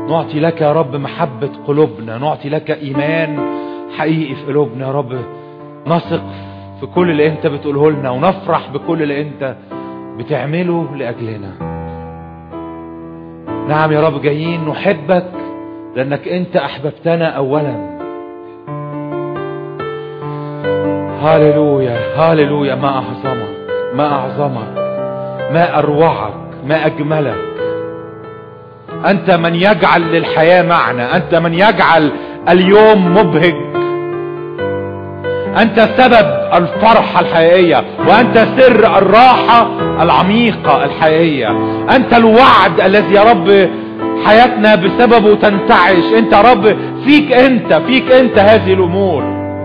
نعطي لك يا رب محبة قلوبنا نعطي لك إيمان حقيقي في قلوبنا يا رب نثق في كل اللي انت بتقوله لنا ونفرح بكل اللي انت بتعمله لأجلنا نعم يا رب جايين نحبك لأنك انت أحببتنا أولا هاللويا هاللويا ما أعظمك ما أعظمك ما أروعك ما أجملك أنت من يجعل للحياة معنى أنت من يجعل اليوم مبهج أنت سبب الفرحة الحقيقية وأنت سر الراحة العميقة الحقيقية أنت الوعد الذي يا رب حياتنا بسببه تنتعش أنت يا رب فيك أنت فيك أنت هذه الأمور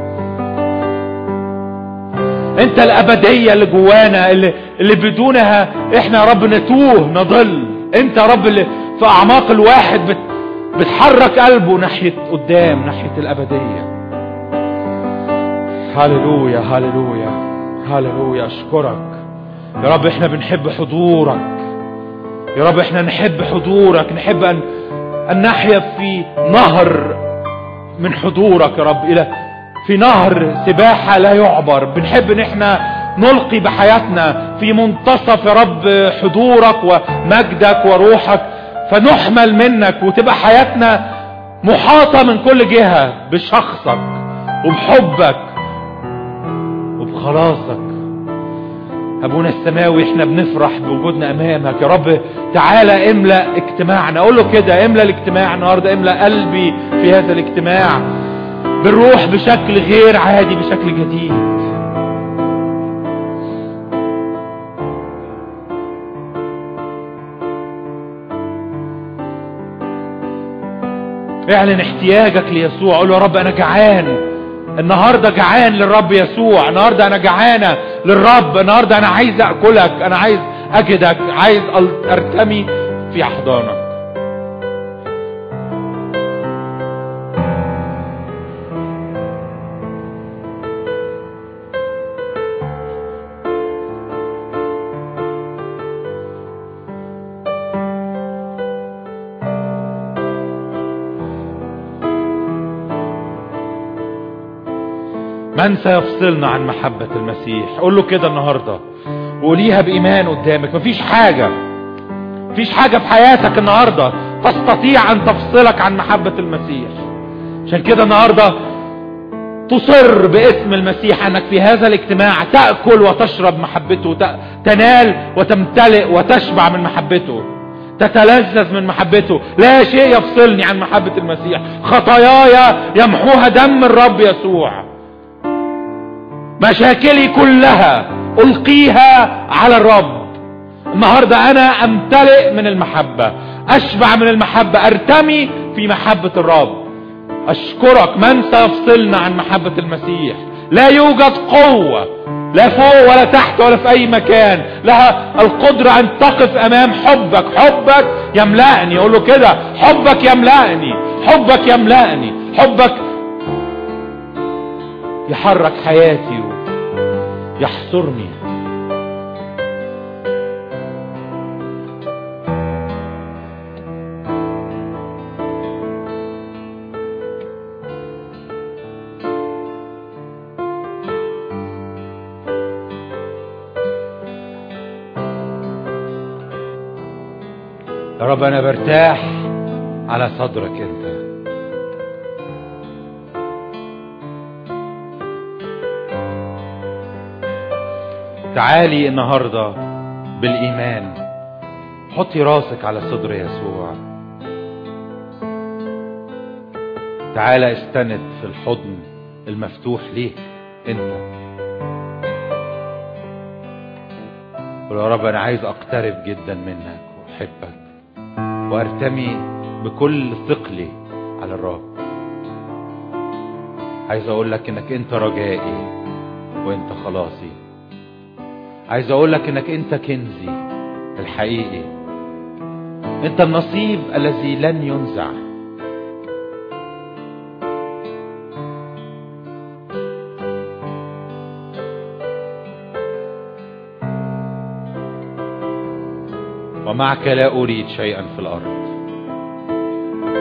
أنت الأبدية اللي جوانا اللي, اللي بدونها إحنا يا رب نتوه نضل أنت يا رب اللي في أعماق الواحد بت بتحرك قلبه ناحية قدام ناحية الأبدية هللويا هللويا هللويا أشكرك يا رب احنا بنحب حضورك يا رب احنا نحب حضورك نحب أن, أن نحيا في نهر من حضورك يا رب إلى في نهر سباحة لا يعبر بنحب ان احنا نلقي بحياتنا في منتصف يا رب حضورك ومجدك وروحك فنحمل منك وتبقى حياتنا محاطة من كل جهة بشخصك وبحبك وبخلاصك ابونا السماوي احنا بنفرح بوجودنا امامك يا رب تعالى املأ اجتماعنا اقول له كده املأ الاجتماع النهاردة املأ قلبي في هذا الاجتماع بالروح بشكل غير عادي بشكل جديد اعلن احتياجك ليسوع قول له يا رب انا جعان النهارده جعان للرب يسوع النهارده انا جعانه للرب النهارده انا عايز اكلك انا عايز اجدك عايز ارتمي في احضانك من سيفصلنا عن محبة المسيح قول له كده النهاردة وقوليها بإيمان قدامك مفيش حاجة مفيش حاجة في حياتك النهاردة تستطيع أن تفصلك عن محبة المسيح عشان كده النهاردة تصر باسم المسيح أنك في هذا الاجتماع تأكل وتشرب محبته تنال وتمتلئ وتشبع من محبته تتلذذ من محبته لا شيء يفصلني عن محبة المسيح خطاياي يمحوها دم الرب يسوع مشاكلي كلها ألقيها على الرب النهاردة أنا أمتلئ من المحبة أشبع من المحبة أرتمي في محبة الرب أشكرك من سيفصلنا عن محبة المسيح لا يوجد قوة لا فوق ولا تحت ولا في أي مكان لها القدرة أن تقف أمام حبك حبك يملأني أقول له كده حبك يملأني حبك يملأني حبك يحرك حياتي يحصرني يا رب انا برتاح على صدرك انت تعالي النهاردة بالإيمان حطي راسك على صدر يسوع تعالى استند في الحضن المفتوح ليك انت قول يا رب انا عايز اقترب جدا منك واحبك وارتمي بكل ثقلي على الرب عايز اقول لك انك انت رجائي وانت خلاصي عايز اقول لك انك انت كنزي الحقيقي انت النصيب الذي لن ينزع ومعك لا اريد شيئا في الارض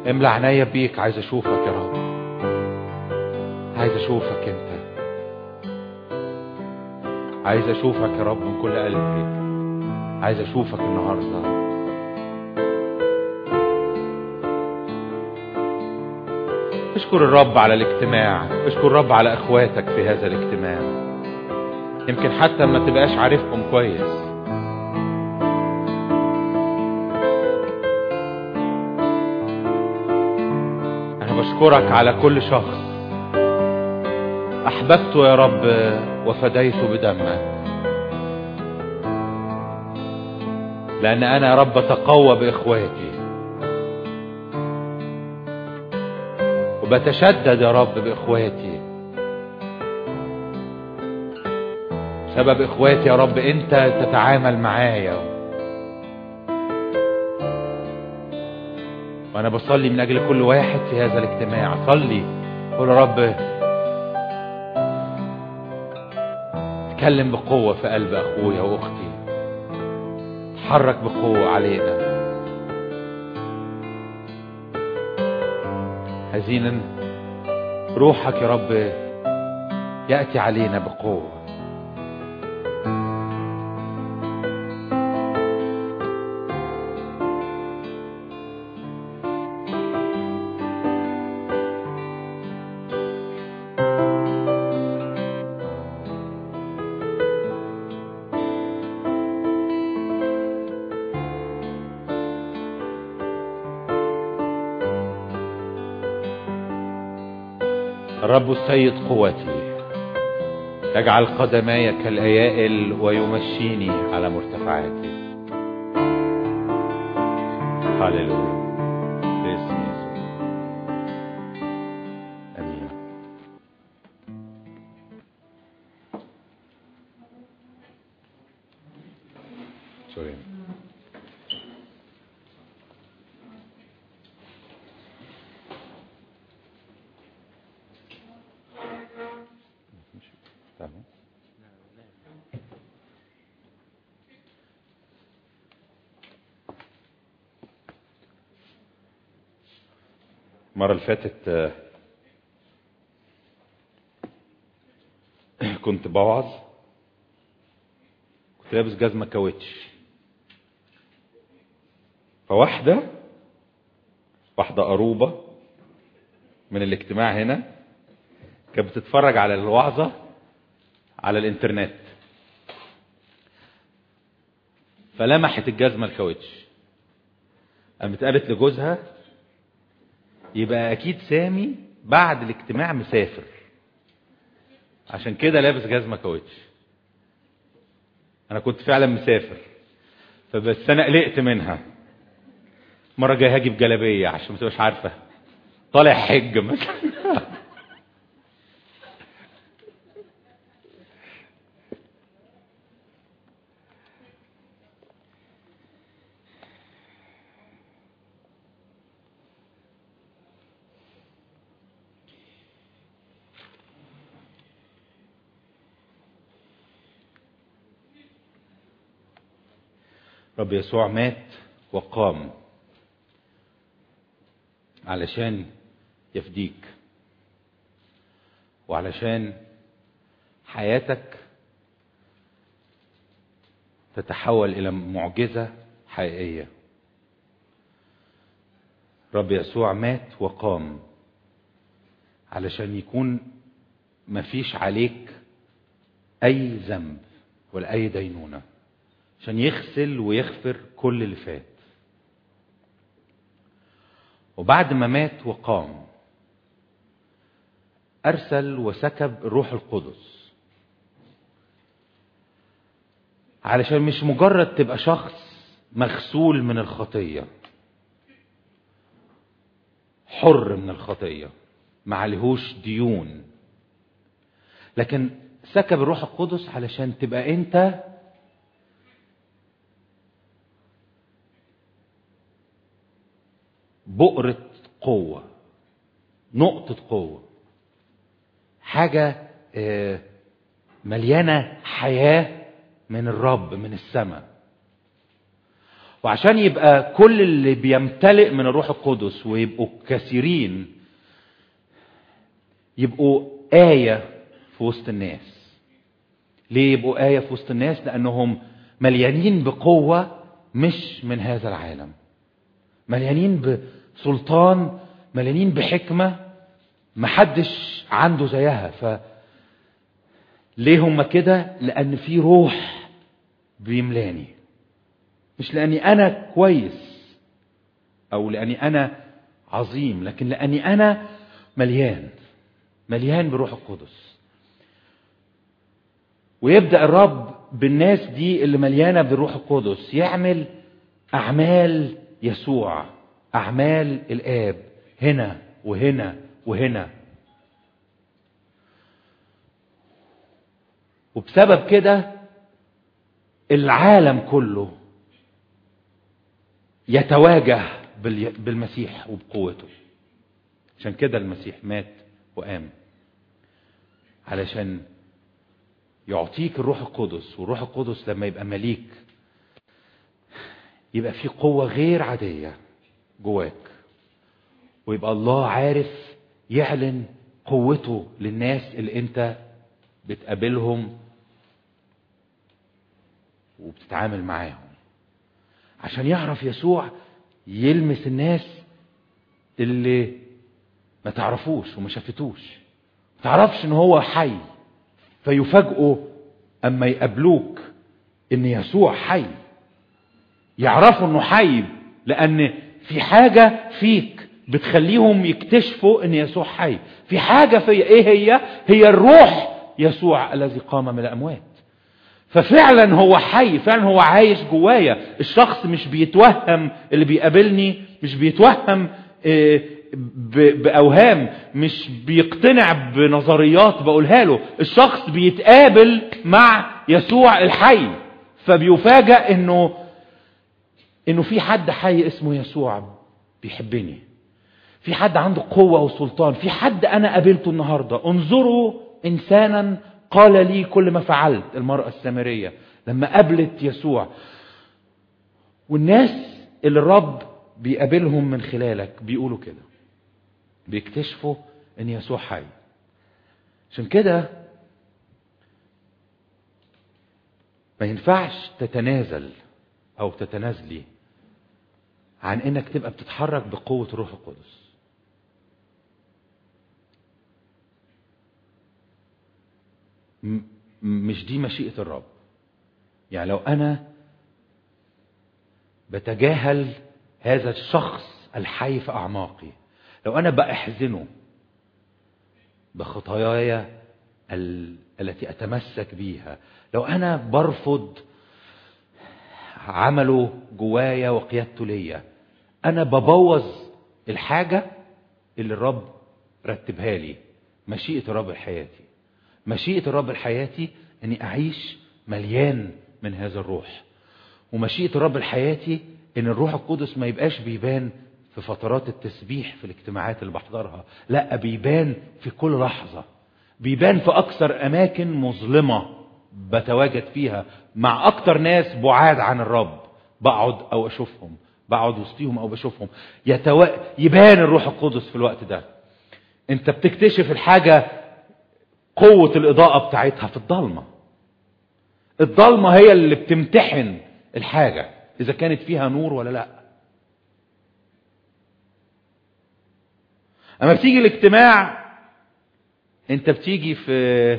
املى عينيا بيك عايز اشوفك يا رب عايز اشوفك انت عايز اشوفك يا رب من كل قلبي عايز اشوفك النهارده اشكر الرب على الاجتماع اشكر الرب على اخواتك في هذا الاجتماع يمكن حتى ما تبقاش عارفهم كويس انا بشكرك على كل شخص احببته يا رب وفديته بدمك لان انا يا رب اتقوى باخواتي وبتشدد يا رب باخواتي سبب اخواتي يا رب انت تتعامل معايا وانا بصلي من اجل كل واحد في هذا الاجتماع صلي قول يا رب تكلم بقوة في قلب اخويا واختي تحرك بقوة علينا حزينا روحك يا رب يأتي علينا بقوة الرب السيد قوتي يجعل قدماي كالأيائل ويمشيني على مرتفعاتي هللويا باسم يسوع امين سوري تمام المرة اللي فاتت آه، كنت بوعظ كنت لابس جزمة كاوتش فواحدة واحدة قروبة من الاجتماع هنا كانت بتتفرج على الوعظة على الانترنت فلمحت الجزمة الكاوتش قامت قالت لجوزها يبقى اكيد سامي بعد الاجتماع مسافر عشان كده لابس جزمة كاوتش انا كنت فعلا مسافر فبس انا قلقت منها مرة جاي هاجي بجلابية عشان ما تبقاش عارفة طالع حج مثلا رب يسوع مات وقام علشان يفديك وعلشان حياتك تتحول الى معجزه حقيقيه رب يسوع مات وقام علشان يكون مفيش عليك اي ذنب ولا اي دينونه عشان يغسل ويغفر كل اللي فات وبعد ما مات وقام ارسل وسكب الروح القدس علشان مش مجرد تبقى شخص مغسول من الخطيه حر من الخطيه ما عليهوش ديون لكن سكب الروح القدس علشان تبقى انت بؤرة قوة نقطة قوة حاجة آه، مليانة حياة من الرب من السماء وعشان يبقى كل اللي بيمتلئ من الروح القدس ويبقوا كثيرين يبقوا آية في وسط الناس ليه يبقوا آية في وسط الناس لأنهم مليانين بقوة مش من هذا العالم مليانين بسلطان مليانين بحكمة محدش عنده زيها ف ليه هم كده لأن في روح بيملاني مش لأني أنا كويس أو لأني أنا عظيم لكن لأني أنا مليان مليان بروح القدس ويبدأ الرب بالناس دي اللي مليانة بالروح القدس يعمل أعمال يسوع أعمال الآب هنا وهنا وهنا وبسبب كده العالم كله يتواجه بالمسيح وبقوته عشان كده المسيح مات وقام علشان يعطيك الروح القدس والروح القدس لما يبقى مليك يبقى في قوة غير عادية جواك ويبقى الله عارف يعلن قوته للناس اللي انت بتقابلهم وبتتعامل معاهم عشان يعرف يسوع يلمس الناس اللي ما تعرفوش وما شافتوش ما تعرفش ان هو حي فيفاجئوا اما يقابلوك ان يسوع حي يعرفوا انه حي لان في حاجة فيك بتخليهم يكتشفوا ان يسوع حي في حاجة في ايه هي هي الروح يسوع الذي قام من الاموات ففعلا هو حي فعلا هو عايش جوايا الشخص مش بيتوهم اللي بيقابلني مش بيتوهم باوهام مش بيقتنع بنظريات بقولها له الشخص بيتقابل مع يسوع الحي فبيفاجئ انه انه في حد حي اسمه يسوع بيحبني في حد عنده قوة وسلطان في حد انا قابلته النهاردة انظروا انسانا قال لي كل ما فعلت المرأة السامرية لما قابلت يسوع والناس اللي الرب بيقابلهم من خلالك بيقولوا كده بيكتشفوا ان يسوع حي عشان كده ما ينفعش تتنازل او تتنازلي عن انك تبقى بتتحرك بقوة الروح القدس مش دي مشيئة الرب يعني لو انا بتجاهل هذا الشخص الحي في اعماقي لو انا بأحزنه بخطاياي التي اتمسك بيها لو انا برفض عمله جوايا وقيادته ليا انا ببوظ الحاجة اللي الرب رتبها لي مشيئة الرب لحياتي مشيئة الرب لحياتي اني اعيش مليان من هذا الروح ومشيئة الرب لحياتي ان الروح القدس ما يبقاش بيبان في فترات التسبيح في الاجتماعات اللي بحضرها لا بيبان في كل لحظة بيبان في اكثر اماكن مظلمة بتواجد فيها مع اكتر ناس بعاد عن الرب بقعد او اشوفهم بقعد وسطيهم او بشوفهم يتو... يبان الروح القدس في الوقت ده انت بتكتشف الحاجة قوة الاضاءة بتاعتها في الضلمة الضلمة هي اللي بتمتحن الحاجة اذا كانت فيها نور ولا لا اما بتيجي الاجتماع انت بتيجي في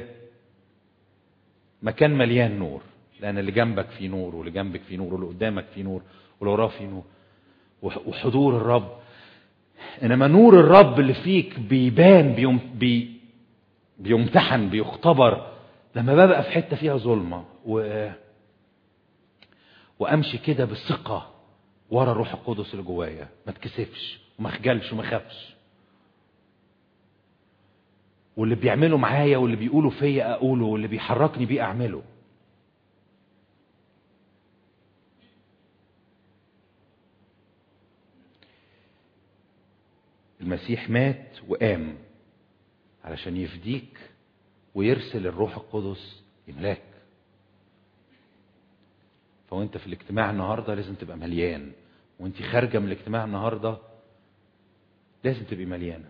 مكان مليان نور لان اللي جنبك فيه نور واللي جنبك فيه نور واللي قدامك فيه نور واللي وراه فيه نور وحضور الرب انما نور الرب اللي فيك بيبان بيم بي بيمتحن بيختبر لما ببقى في حته فيها ظلمه و وامشي كده بالثقه ورا الروح القدس اللي جوايا ما اتكسفش وما اخجلش وما اخافش واللي بيعمله معايا واللي بيقولوا فيا اقوله واللي بيحركني بيه اعمله المسيح مات وقام علشان يفديك ويرسل الروح القدس يملاك فوانت في الاجتماع النهارده لازم تبقى مليان وانت خارجه من الاجتماع النهارده لازم تبقي مليانه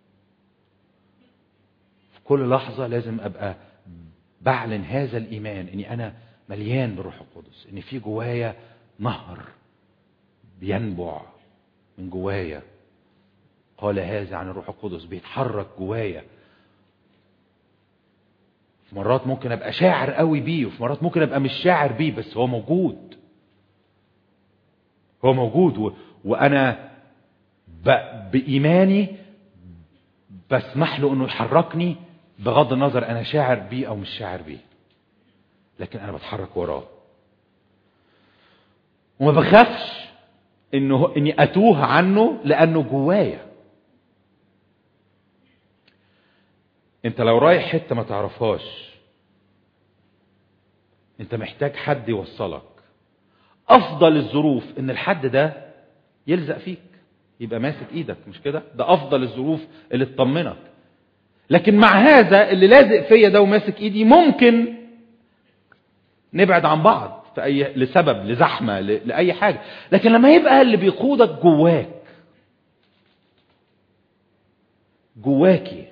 في كل لحظه لازم ابقى بعلن هذا الايمان اني انا مليان بالروح القدس ان في جوايا نهر بينبع من جوايا قال هذا عن الروح القدس بيتحرك جوايا في مرات ممكن ابقى شاعر قوي بيه وفي مرات ممكن ابقى مش شاعر بيه بس هو موجود هو موجود و... وانا ب... بايماني بسمح له انه يحركني بغض النظر انا شاعر بيه او مش شاعر بيه لكن انا بتحرك وراه وما بخافش انه اني اتوه عنه لانه جوايا انت لو رايح حته ما تعرفهاش انت محتاج حد يوصلك افضل الظروف ان الحد ده يلزق فيك يبقى ماسك ايدك مش كده ده افضل الظروف اللي تطمنك لكن مع هذا اللي لازق فيا ده وماسك ايدي ممكن نبعد عن بعض في اي لسبب لزحمه ل... لاي حاجه لكن لما يبقى اللي بيقودك جواك جواكي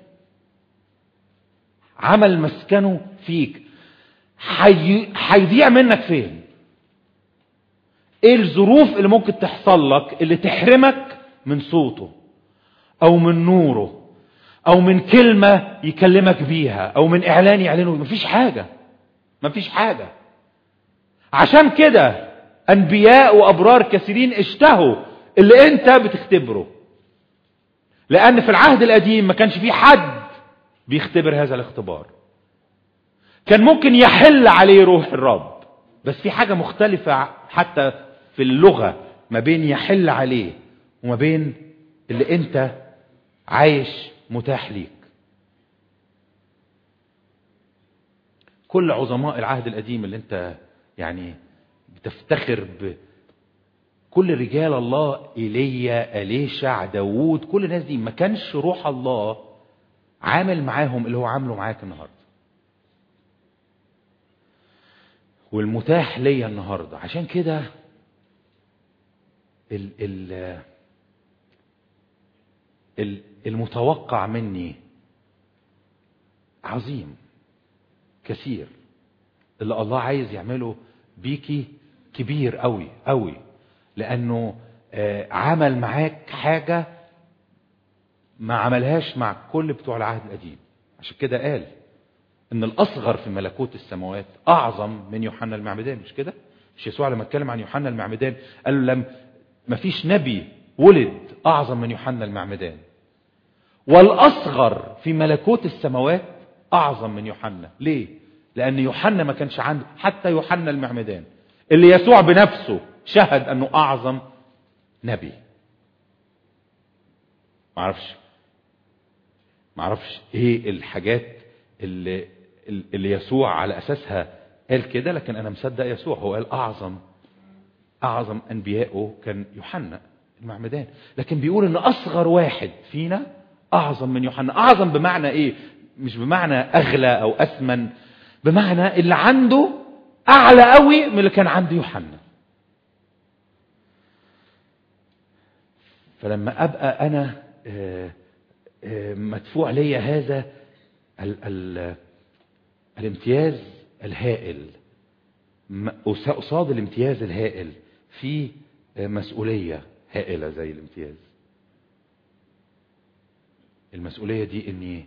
عمل مسكنه فيك هيضيع حي... منك فين ايه الظروف اللي ممكن تحصل لك اللي تحرمك من صوته او من نوره او من كلمة يكلمك بيها او من اعلان يعلنه مفيش حاجة مفيش حاجة عشان كده انبياء وابرار كثيرين اشتهوا اللي انت بتختبره لان في العهد القديم ما كانش في حد بيختبر هذا الاختبار كان ممكن يحل عليه روح الرب بس في حاجة مختلفة حتى في اللغة ما بين يحل عليه وما بين اللي انت عايش متاح ليك كل عظماء العهد القديم اللي انت يعني بتفتخر ب كل رجال الله ايليا اليشع داوود كل الناس دي ما كانش روح الله عامل معاهم اللي هو عامله معاك النهارده والمتاح ليا النهارده عشان كده ال ال المتوقع مني عظيم كثير اللي الله عايز يعمله بيكي كبير قوي قوي لانه عمل معاك حاجه ما عملهاش مع كل بتوع العهد القديم عشان كده قال ان الاصغر في ملكوت السماوات اعظم من يوحنا المعمدان مش كده مش يسوع لما اتكلم عن يوحنا المعمدان قال له لم ما فيش نبي ولد اعظم من يوحنا المعمدان والاصغر في ملكوت السماوات اعظم من يوحنا ليه لان يوحنا ما كانش عنده حتى يوحنا المعمدان اللي يسوع بنفسه شهد انه اعظم نبي معرفش معرفش ايه الحاجات اللي اللي يسوع على اساسها قال كده لكن انا مصدق يسوع هو قال اعظم اعظم انبيائه كان يوحنا المعمدان لكن بيقول ان اصغر واحد فينا اعظم من يوحنا اعظم بمعنى ايه مش بمعنى اغلى او اثمن بمعنى اللي عنده اعلى قوي من اللي كان عند يوحنا فلما ابقى انا آآ آآ مدفوع ليا هذا ال ال الامتياز الهائل قصاد الامتياز الهائل في مسؤولية هائلة زي الامتياز المسؤولية دي اني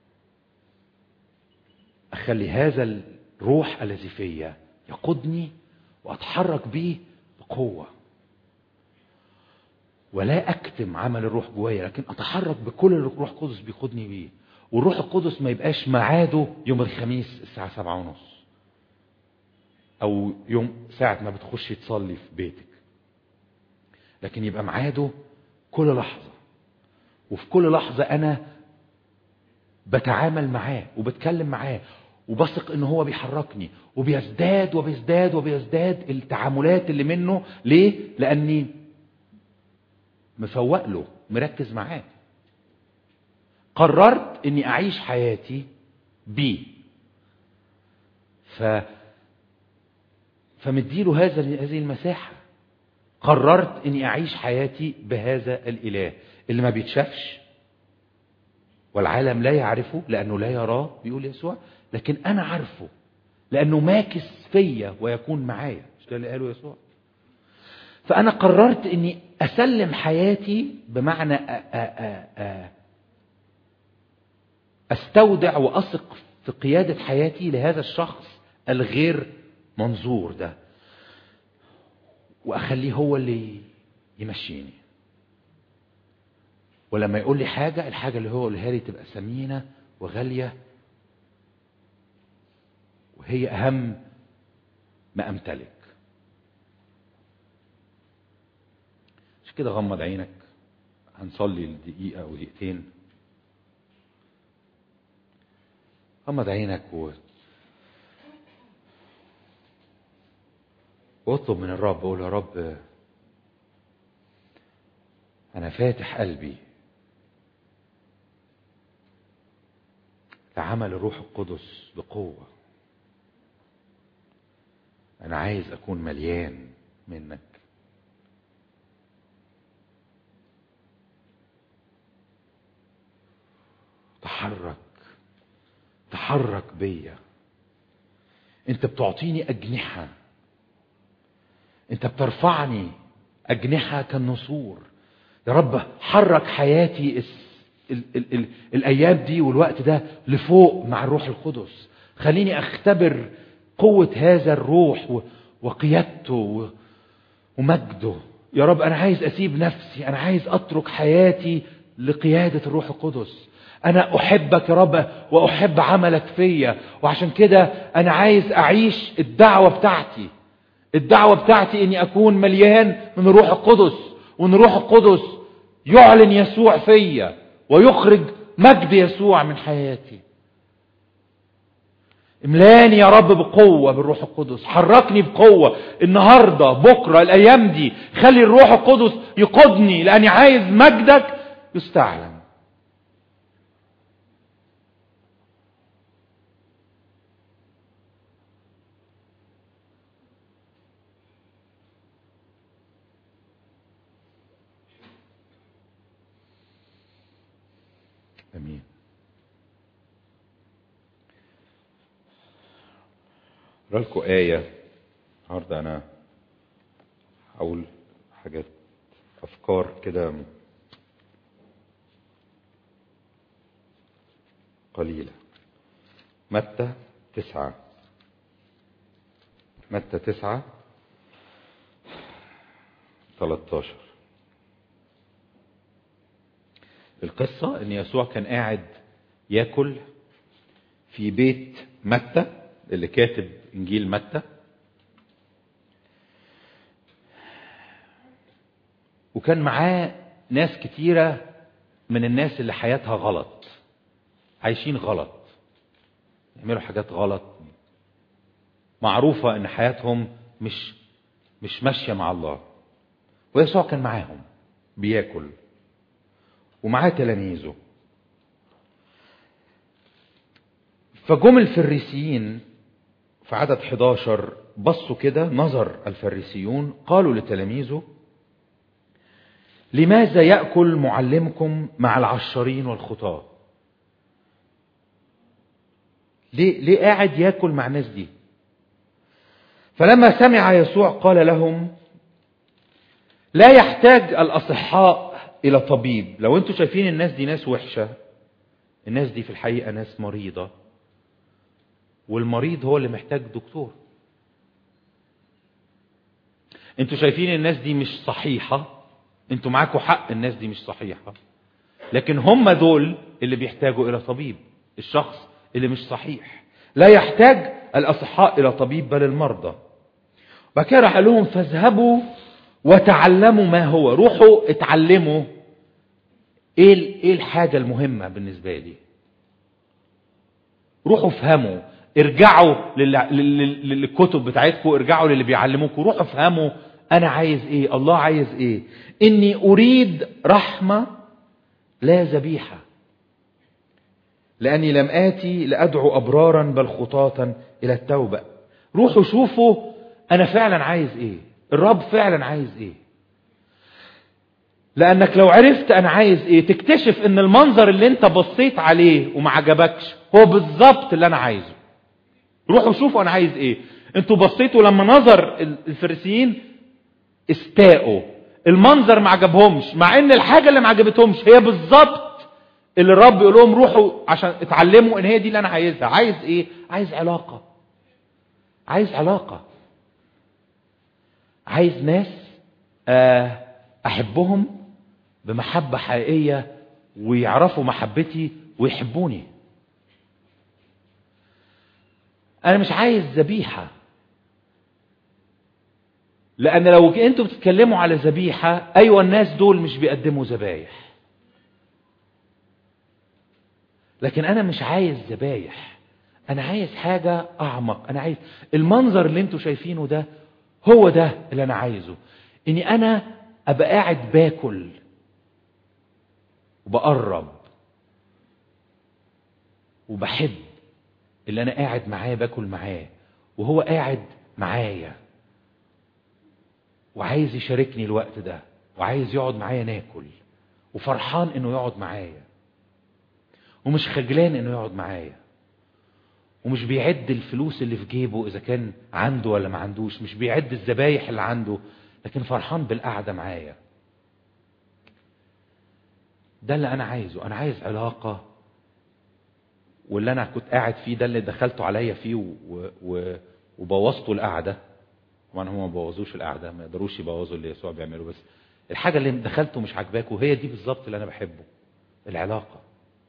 اخلي هذا الروح الذي فيا يقودني واتحرك به بقوة ولا اكتم عمل الروح جوايا لكن اتحرك بكل اللي الروح القدس بيقودني بيه والروح القدس ما يبقاش ميعاده يوم الخميس الساعة سبعة ونص او يوم ساعة ما بتخشي تصلي في بيتك لكن يبقى ميعاده كل لحظة وفي كل لحظة انا بتعامل معاه وبتكلم معاه وبثق ان هو بيحركني وبيزداد وبيزداد وبيزداد التعاملات اللي منه ليه لاني مفوق له مركز معاه قررت اني اعيش حياتي بيه ف فمديله هذا هذه المساحة قررت اني اعيش حياتي بهذا الاله اللي ما بيتشافش والعالم لا يعرفه لانه لا يراه بيقول يسوع لكن انا عارفه لانه ماكس فيا ويكون معايا مش ده اللي قاله يسوع فانا قررت اني اسلم حياتي بمعنى أ أ أ استودع واثق في قياده حياتي لهذا الشخص الغير منظور ده واخليه هو اللي يمشيني ولما يقول لي حاجة الحاجة اللي هو قولها لي تبقى ثمينة وغالية وهي أهم ما أمتلك مش كده غمض عينك هنصلي لدقيقة أو دقيقتين غمض عينك و... واطلب من الرب قول يا رب أنا فاتح قلبي لعمل الروح القدس بقوة أنا عايز أكون مليان منك تحرك تحرك بيا انت بتعطيني اجنحه انت بترفعني اجنحه كالنسور يا رب حرك حياتي ال ال ال الايام دي والوقت ده لفوق مع الروح القدس خليني اختبر قوه هذا الروح وقيادته ومجده يا رب انا عايز اسيب نفسي انا عايز اترك حياتي لقياده الروح القدس انا احبك يا رب واحب عملك فيا وعشان كده انا عايز اعيش الدعوه بتاعتي الدعوه بتاعتي اني اكون مليان من الروح القدس وان الروح القدس يعلن يسوع فيا ويخرج مجد يسوع من حياتي املاني يا رب بقوة بالروح القدس حركني بقوة النهاردة بكرة الأيام دي خلي الروح القدس يقودني لأني عايز مجدك يستعلن امين اقرا لكم ايه النهارده انا هقول حاجات افكار كده قليله متى تسعة متى تسعة 13 القصة ان يسوع كان قاعد ياكل في بيت متى اللي كاتب انجيل متى وكان معاه ناس كتيرة من الناس اللي حياتها غلط عايشين غلط يعملوا حاجات غلط معروفة ان حياتهم مش مش ماشية مع الله ويسوع كان معاهم بياكل ومعاه تلاميذه فجم الفريسيين في عدد 11 بصوا كده نظر الفريسيون قالوا لتلاميذه لماذا يأكل معلمكم مع العشارين والخطاة ليه, ليه قاعد ياكل مع الناس دي فلما سمع يسوع قال لهم لا يحتاج الأصحاء إلى طبيب لو أنتم شايفين الناس دي ناس وحشة الناس دي في الحقيقة ناس مريضة والمريض هو اللي محتاج دكتور انتوا شايفين الناس دي مش صحيحة انتوا معاكم حق الناس دي مش صحيحة لكن هم دول اللي بيحتاجوا الى طبيب الشخص اللي مش صحيح لا يحتاج الاصحاء الى طبيب بل المرضى بعد كده راح قال لهم فاذهبوا وتعلموا ما هو روحوا اتعلموا ايه ايه الحاجه المهمه بالنسبه لي روحوا افهموا ارجعوا للكتب بتاعتكم ارجعوا للي بيعلموكم روحوا افهموا انا عايز ايه الله عايز ايه اني اريد رحمه لا ذبيحه لاني لم اتي لادعو ابرارا بل خطاة الى التوبه روحوا شوفوا انا فعلا عايز ايه الرب فعلا عايز ايه لانك لو عرفت انا عايز ايه تكتشف ان المنظر اللي انت بصيت عليه وما عجبكش هو بالظبط اللي انا عايزه روحوا شوفوا انا عايز ايه انتوا بصيتوا لما نظر الفريسيين استاءوا المنظر ما عجبهمش مع ان الحاجة اللي ما عجبتهمش هي بالظبط اللي الرب يقول لهم روحوا عشان اتعلموا ان هي دي اللي انا عايزها عايز ايه عايز علاقة عايز علاقة عايز ناس احبهم بمحبة حقيقية ويعرفوا محبتي ويحبوني انا مش عايز ذبيحة لان لو انتوا بتتكلموا على ذبيحة ايوه الناس دول مش بيقدموا ذبايح لكن انا مش عايز ذبايح انا عايز حاجة اعمق انا عايز المنظر اللي انتوا شايفينه ده هو ده اللي انا عايزه اني انا ابقى قاعد باكل وبقرب وبحب اللي انا قاعد معاه باكل معاه وهو قاعد معايا وعايز يشاركني الوقت ده وعايز يقعد معايا ناكل وفرحان انه يقعد معايا ومش خجلان انه يقعد معايا ومش بيعد الفلوس اللي في جيبه اذا كان عنده ولا ما عندوش مش بيعد الذبايح اللي عنده لكن فرحان بالقعده معايا ده اللي انا عايزه انا عايز علاقه واللي انا كنت قاعد فيه ده اللي دخلته عليا فيه و... و... وبوظته القعده طبعا هم ما بوظوش القعده ما يقدروش يبوظوا اللي يسوع بيعمله بس الحاجه اللي دخلته مش عاجباكوا هي دي بالظبط اللي انا بحبه العلاقه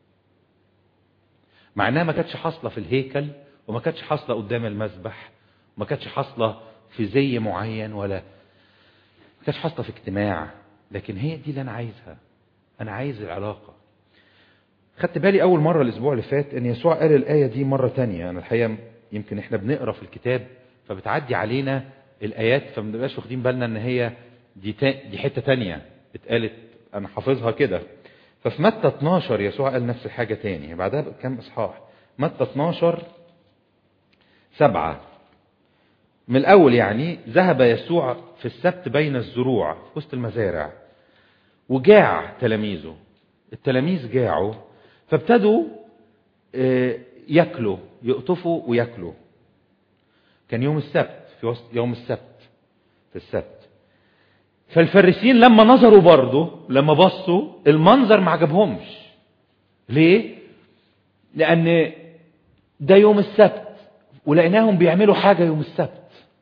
مع انها ما كانتش حاصله في الهيكل وما كانتش حاصله قدام المذبح وما كانتش حاصله في زي معين ولا ما كانتش حاصله في اجتماع لكن هي دي اللي انا عايزها انا عايز العلاقه خدت بالي اول مره الاسبوع اللي فات ان يسوع قال الايه دي مره تانية انا الحقيقه يمكن احنا بنقرا في الكتاب فبتعدي علينا الايات فما بنبقاش واخدين بالنا ان هي دي تا... دي حته تانية اتقالت انا حافظها كده ففي متى 12 يسوع قال نفس الحاجه تاني بعدها كام اصحاح متى 12 سبعة من الاول يعني ذهب يسوع في السبت بين الزروع في وسط المزارع وجاع تلاميذه التلاميذ جاعوا فابتدوا ياكلوا يقطفوا وياكلوا كان يوم السبت في وسط يوم السبت في السبت فالفريسيين لما نظروا برضه لما بصوا المنظر ما عجبهمش ليه لان ده يوم السبت ولقيناهم بيعملوا حاجه يوم السبت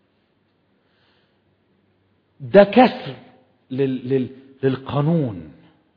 ده كسر لل... لل... للقانون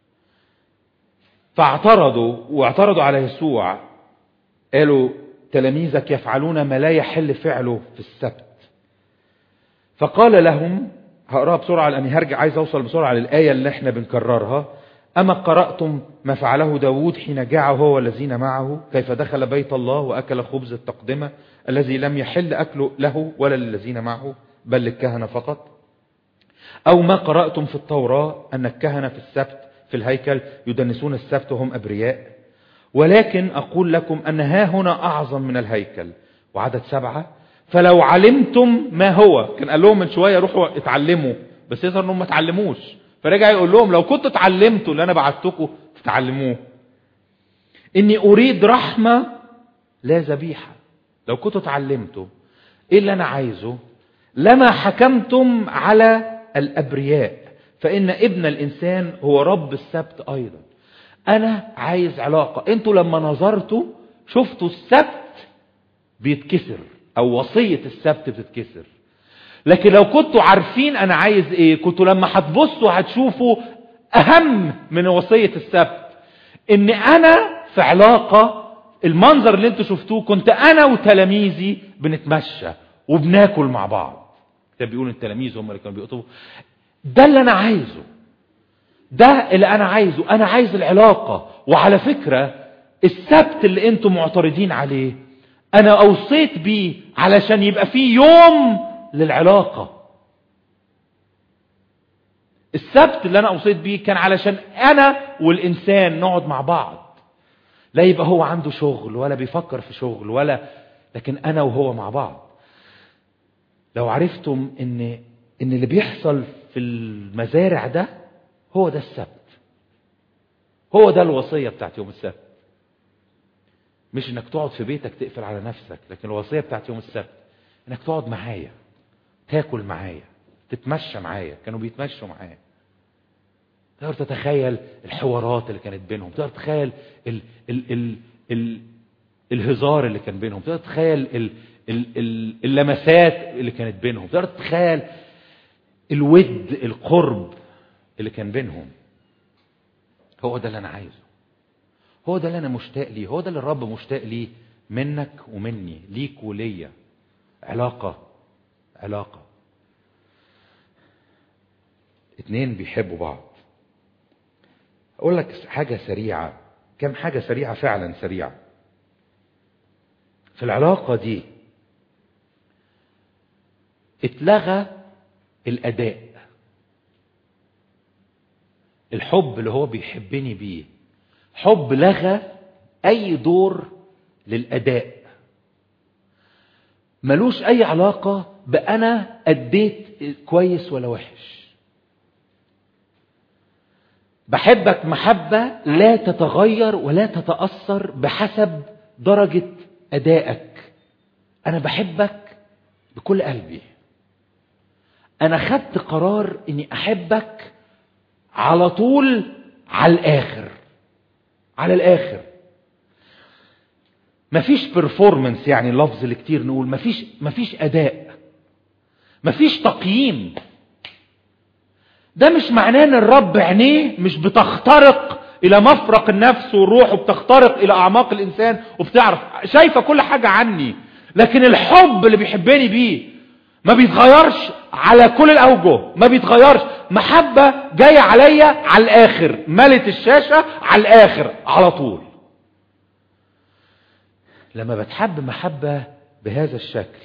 فاعترضوا واعترضوا على يسوع قالوا تلاميذك يفعلون ما لا يحل فعله في السبت فقال لهم هقراها بسرعة لأني هرجع عايز أوصل بسرعة للآية اللي احنا بنكررها أما قرأتم ما فعله داود حين جاع هو والذين معه كيف دخل بيت الله وأكل خبز التقدمة الذي لم يحل أكله له ولا للذين معه بل للكهنة فقط أو ما قرأتم في التوراة أن الكهنة في السبت في الهيكل يدنسون السبت وهم أبرياء ولكن أقول لكم أن ها هنا أعظم من الهيكل وعدد سبعة فلو علمتم ما هو كان قال لهم من شوية روحوا اتعلموا بس يظهر انهم ما اتعلموش فرجع يقول لهم لو كنتوا اتعلمتوا اللي انا بعتكم تتعلموه اني اريد رحمة لا ذبيحة لو كنتوا اتعلمتوا ايه اللي انا عايزه لما حكمتم على الابرياء فان ابن الانسان هو رب السبت ايضا انا عايز علاقة انتوا لما نظرتوا شفتوا السبت بيتكسر او وصية السبت بتتكسر لكن لو كنتوا عارفين انا عايز ايه كنتوا لما هتبصوا هتشوفوا اهم من وصية السبت ان انا في علاقة المنظر اللي انتوا شفتوه كنت انا وتلاميذي بنتمشى وبناكل مع بعض كتاب بيقول التلاميذ هم اللي كانوا بيقطبوا ده اللي انا عايزه ده اللي انا عايزه انا عايز العلاقة وعلى فكرة السبت اللي انتم معترضين عليه انا اوصيت بيه علشان يبقى فيه يوم للعلاقة السبت اللي انا اوصيت بيه كان علشان انا والانسان نقعد مع بعض لا يبقى هو عنده شغل ولا بيفكر في شغل ولا لكن انا وهو مع بعض لو عرفتم ان ان اللي بيحصل في المزارع ده هو ده السبت هو ده الوصية بتاعت يوم السبت مش انك تقعد في بيتك تقفل على نفسك لكن الوصية بتاعت يوم السبت انك تقعد معايا تاكل معايا تتمشى معايا كانوا بيتمشوا معايا تقدر تتخيل الحوارات اللي كانت بينهم تقدر تتخيل ال ال ال ال الهزار اللي كان بينهم تقدر تتخيل ال ال ال اللمسات اللي كانت بينهم تقدر تتخيل الود القرب اللي كان بينهم هو ده اللي انا عايزه هو ده اللي انا مشتاق ليه هو ده اللي الرب مشتاق ليه منك ومني ليك وليا علاقة علاقة اتنين بيحبوا بعض اقول لك حاجة سريعة كم حاجة سريعة فعلا سريعة في العلاقة دي اتلغى الاداء الحب اللي هو بيحبني بيه حب لغى اي دور للاداء ملوش اي علاقة بانا اديت كويس ولا وحش بحبك محبة لا تتغير ولا تتأثر بحسب درجة أدائك أنا بحبك بكل قلبي أنا خدت قرار إني أحبك على طول على الآخر على الآخر مفيش performance يعني اللفظ اللي كتير نقول مفيش مفيش أداء مفيش تقييم ده مش معناه ان الرب عينيه مش بتخترق الى مفرق النفس والروح وبتخترق الى اعماق الانسان وبتعرف شايفه كل حاجه عني لكن الحب اللي بيحبني بيه ما بيتغيرش على كل الاوجه ما بيتغيرش محبه جايه عليا على الاخر ملت الشاشه على الاخر على طول لما بتحب محبه بهذا الشكل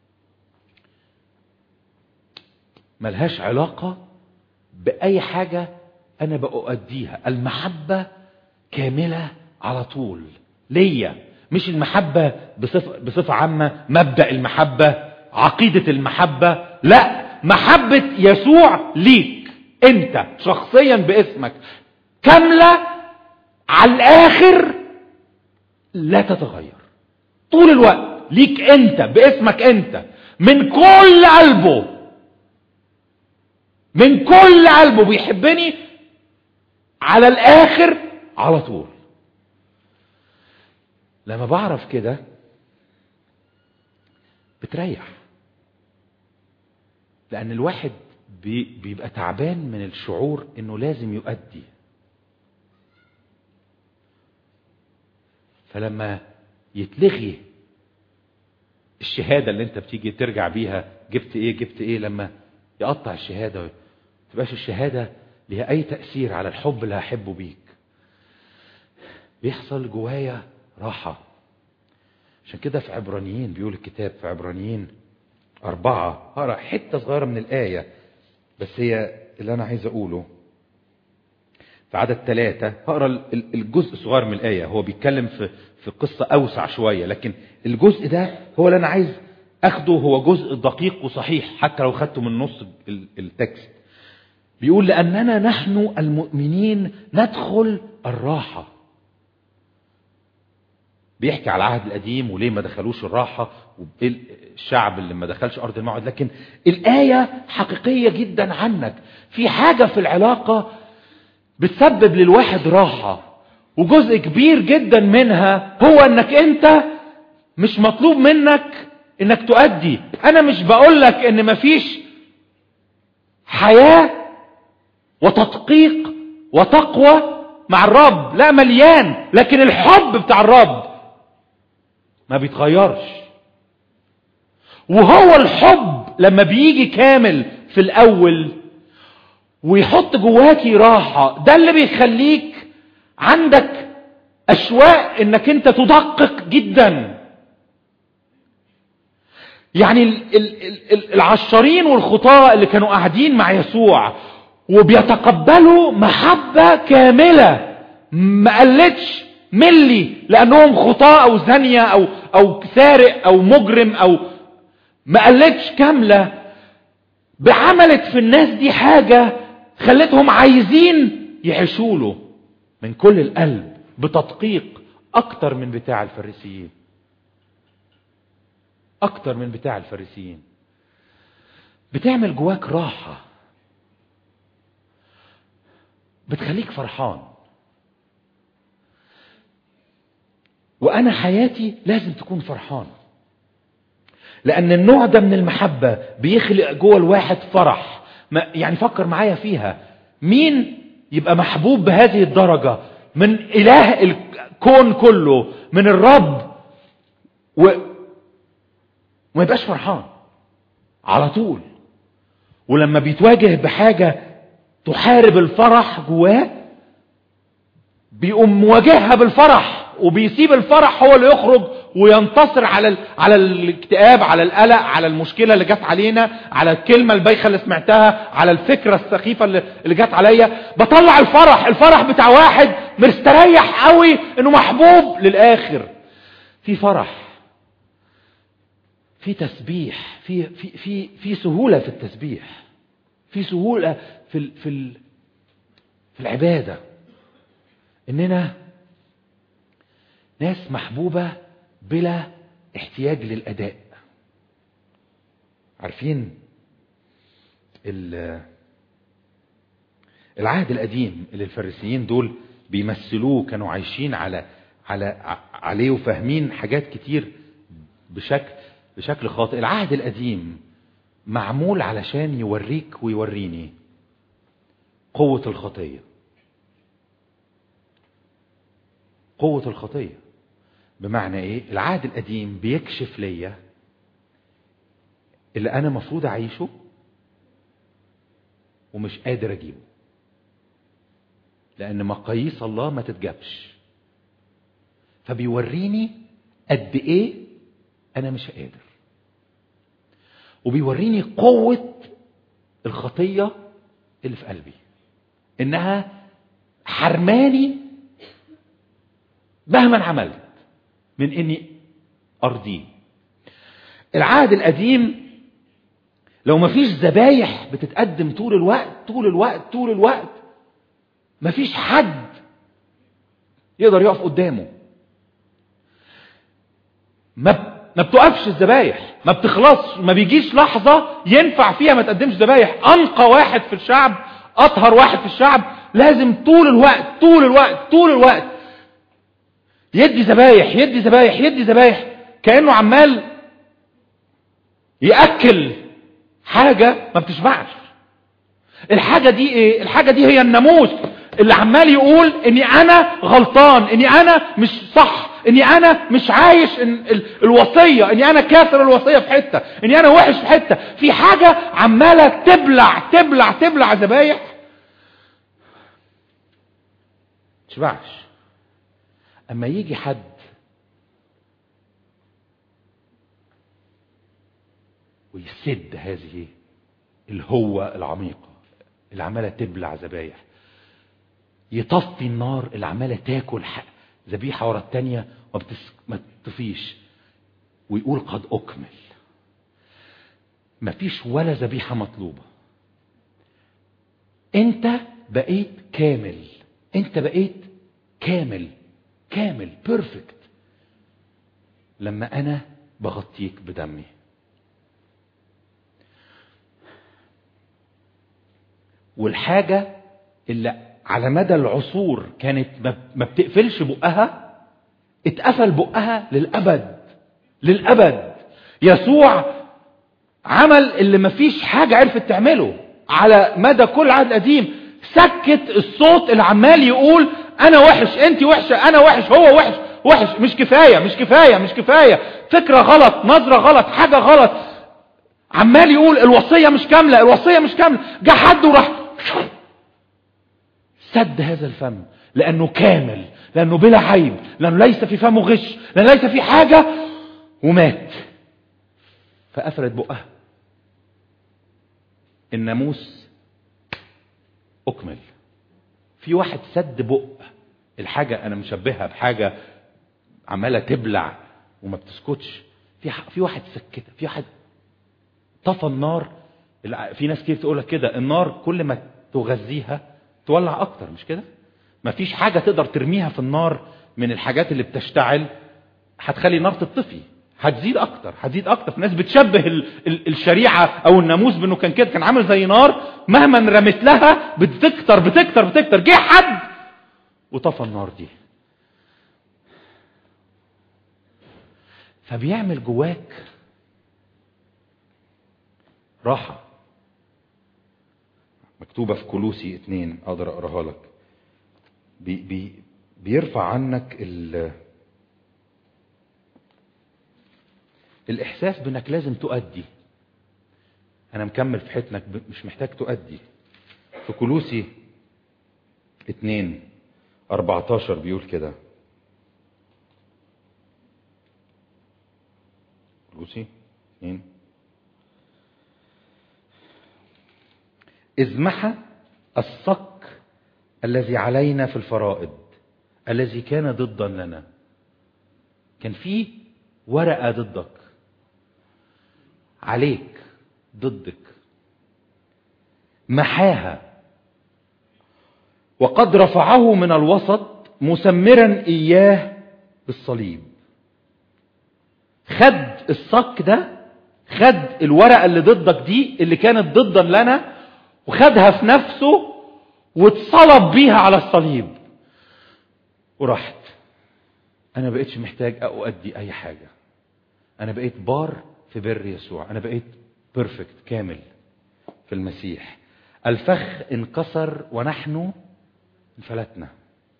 ملهاش علاقه بأي حاجة أنا بأؤديها المحبة كاملة على طول ليا مش المحبة بصفة, بصفة عامة مبدأ المحبة عقيدة المحبة لا محبة يسوع ليك انت شخصيا باسمك كاملة على الآخر لا تتغير طول الوقت ليك انت باسمك انت من كل قلبه من كل قلبه بيحبني على الاخر على طول لما بعرف كده بتريح لان الواحد بي بيبقى تعبان من الشعور انه لازم يؤدي فلما يتلغي الشهاده اللي انت بتيجي ترجع بيها جبت ايه جبت ايه لما يقطع الشهاده تبقاش الشهادة لها أي تأثير على الحب اللي هحبه بيك بيحصل جوايا راحة عشان كده في عبرانيين بيقول الكتاب في عبرانيين أربعة هقرا حتة صغيرة من الآية بس هي اللي أنا عايز أقوله في عدد ثلاثة هقرا الجزء الصغير من الآية هو بيتكلم في في قصة أوسع شوية لكن الجزء ده هو اللي أنا عايز أخده هو جزء دقيق وصحيح حتى لو خدته من نص التكست بيقول لأننا نحن المؤمنين ندخل الراحة بيحكي على العهد القديم وليه ما دخلوش الراحة الشعب اللي ما دخلش أرض الموعد لكن الآية حقيقية جدا عنك في حاجة في العلاقة بتسبب للواحد راحة وجزء كبير جدا منها هو انك انت مش مطلوب منك انك تؤدي انا مش بقول لك ان مفيش حياة وتدقيق وتقوى مع الرب لا مليان لكن الحب بتاع الرب ما بيتغيرش وهو الحب لما بيجي كامل في الاول ويحط جواكي راحة ده اللي بيخليك عندك اشواق انك انت تدقق جدا يعني ال ال ال العشرين والخطاة اللي كانوا قاعدين مع يسوع وبيتقبلوا محبة كاملة ما قلتش ملي لانهم خطاة او زانية او او سارق او مجرم او ما قلتش كاملة بعملت في الناس دي حاجة خلتهم عايزين يعيشوا له من كل القلب بتدقيق اكتر من بتاع الفريسيين اكتر من بتاع الفريسيين بتعمل جواك راحة بتخليك فرحان وانا حياتي لازم تكون فرحان لان النوع ده من المحبة بيخلق جوه الواحد فرح ما يعني فكر معايا فيها مين يبقى محبوب بهذه الدرجة من اله الكون كله من الرب و... وما يبقاش فرحان على طول ولما بيتواجه بحاجة تحارب الفرح جواه بيقوم مواجهها بالفرح وبيسيب الفرح هو اللي يخرج وينتصر على ال... على الاكتئاب على القلق على المشكله اللي جت علينا على الكلمه البايخه اللي سمعتها على الفكره السخيفه اللي, اللي جت عليا بطلع الفرح الفرح بتاع واحد مستريح قوي انه محبوب للاخر في فرح في تسبيح في في في في سهوله في التسبيح في سهوله في ال... في ال... في العباده اننا ناس محبوبة بلا احتياج للأداء عارفين العهد القديم اللي الفريسيين دول بيمثلوه كانوا عايشين على على عليه وفاهمين حاجات كتير بشكل بشكل خاطئ العهد القديم معمول علشان يوريك ويوريني قوة الخطية قوة الخطية بمعنى ايه العهد القديم بيكشف ليا اللي انا مفروض اعيشه ومش قادر اجيبه لان مقاييس الله ما تتجابش فبيوريني قد ايه انا مش قادر وبيوريني قوة الخطية اللي في قلبي انها حرماني مهما عملت من اني ارضيه العهد القديم لو مفيش ذبايح بتتقدم طول الوقت طول الوقت طول الوقت مفيش حد يقدر يقف قدامه ما ما بتقفش الذبايح ما بتخلصش ما بيجيش لحظة ينفع فيها ما تقدمش ذبايح أنقى واحد في الشعب أطهر واحد في الشعب لازم طول الوقت طول الوقت طول الوقت يدي ذبايح يدي ذبايح يدي ذبايح كأنه عمال يأكل حاجة ما بتشبعش الحاجة دي ايه الحاجة دي هي الناموس اللي عمال يقول اني انا غلطان اني انا مش صح اني انا مش عايش إن الوصية اني انا كافر الوصية في حتة اني انا وحش في حتة في حاجة عمالة تبلع تبلع تبلع ذبايح تشبعش اما يجي حد ويسد هذه الهوة العميقة اللي عمالة تبلع ذبايح يطفي النار اللي عمالة تاكل ذبيحة ورا التانية ما تطفيش ويقول قد أكمل مفيش ولا ذبيحة مطلوبة انت بقيت كامل انت بقيت كامل كامل بيرفكت لما انا بغطيك بدمي والحاجة اللي على مدى العصور كانت ما بتقفلش بقها اتقفل بقها للأبد للأبد يسوع عمل اللي مفيش حاجة عرفت تعمله على مدى كل العهد القديم سكت الصوت اللي عمال يقول انا وحش انت وحشة انا وحش هو وحش وحش مش كفاية مش كفاية مش كفاية فكرة غلط نظرة غلط حاجة غلط عمال يقول الوصية مش كاملة الوصية مش كاملة جه حد وراح سد هذا الفم لانه كامل لانه بلا عيب لانه ليس في فمه غش لانه ليس في حاجة ومات فقفلت بقها الناموس اكمل في واحد سد بق الحاجة انا مشبهها بحاجة عمالة تبلع وما بتسكتش في في واحد سكتها في واحد طفى النار الع- في ناس كتير تقول لك كده النار كل ما تغذيها تولع اكتر مش كده مفيش حاجه تقدر ترميها في النار من الحاجات اللي بتشتعل هتخلي النار تطفي هتزيد اكتر هتزيد اكتر في ناس بتشبه ال ال الشريعه او الناموس بانه كان كده كان عامل زي نار مهما رمت لها بتكتر بتكتر بتكتر جه حد وطفى النار دي فبيعمل جواك راحة مكتوبة في كلوسي اتنين اقدر اقراها لك بي بي بيرفع عنك ال الاحساس بانك لازم تؤدي انا مكمل في حتنك ب- مش محتاج تؤدي في كلوسي اتنين 14 بيقول كده كلوسي اتنين إذ محى الصك الذي علينا في الفرائض الذي كان ضدا لنا كان في ورقة ضدك عليك ضدك محاها وقد رفعه من الوسط مسمرا إياه بالصليب خد الصك ده خد الورقة اللي ضدك دي اللي كانت ضدا لنا وخدها في نفسه واتصلب بيها على الصليب وراحت انا بقيتش محتاج اؤدي اي حاجة انا بقيت بار في بر يسوع انا بقيت بيرفكت كامل في المسيح الفخ انكسر ونحن انفلتنا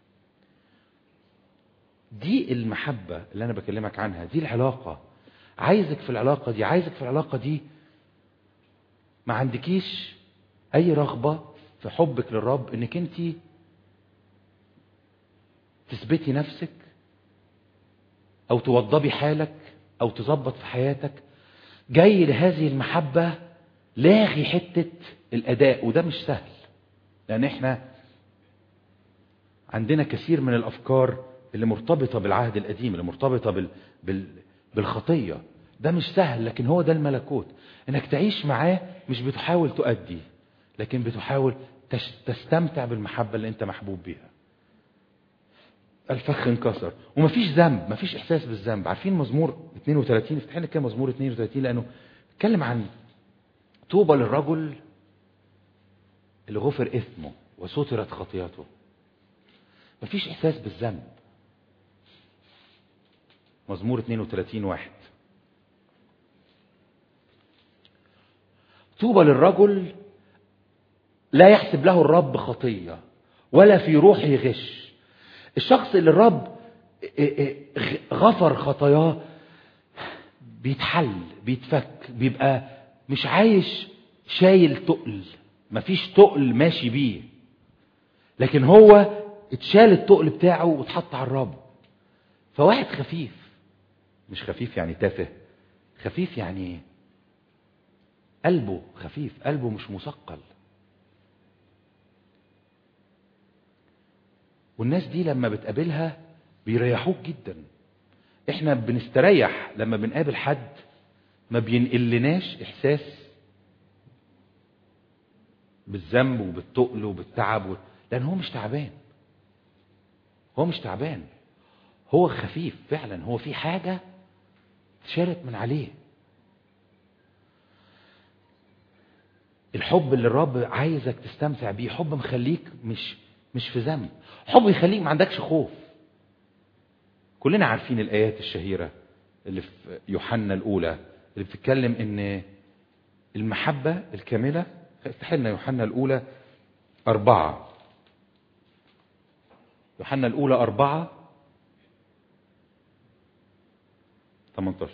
دي المحبة اللي انا بكلمك عنها دي العلاقة عايزك في العلاقة دي عايزك في العلاقة دي ما عندكيش اي رغبة في حبك للرب انك انت تثبتي نفسك او توضبي حالك او تظبط في حياتك جاي لهذه المحبة لاغي حتة الاداء وده مش سهل لان احنا عندنا كثير من الافكار اللي مرتبطة بالعهد القديم اللي مرتبطة بال... بال... بالخطية ده مش سهل لكن هو ده الملكوت انك تعيش معاه مش بتحاول تؤدي لكن بتحاول تش... تستمتع بالمحبة اللي انت محبوب بيها الفخ انكسر ومفيش ذنب مفيش احساس بالذنب عارفين مزمور 32 افتح لنا كده مزمور 32 لانه بيتكلم عن طوبى للرجل اللي غفر اثمه وسترت خطيئته مفيش احساس بالذنب مزمور 32 واحد طوبى للرجل لا يحسب له الرب خطية ولا في روحه غش الشخص اللي الرب غفر خطاياه بيتحل بيتفك بيبقى مش عايش شايل تقل مفيش تقل ماشي بيه لكن هو اتشال التقل بتاعه واتحط على الرب فواحد خفيف مش خفيف يعني تافه خفيف يعني قلبه خفيف قلبه مش مثقل والناس دي لما بتقابلها بيريحوك جدا احنا بنستريح لما بنقابل حد ما بينقلناش احساس بالذنب وبالتقل وبالتعب و... لان هو مش تعبان هو مش تعبان هو خفيف فعلا هو في حاجة اتشالت من عليه الحب اللي الرب عايزك تستمتع بيه حب مخليك مش مش في ذنب حب يخليك ما عندكش خوف كلنا عارفين الآيات الشهيرة اللي في يوحنا الأولى اللي بتتكلم إن المحبة الكاملة افتح لنا يوحنا الأولى أربعة يوحنا الأولى أربعة 18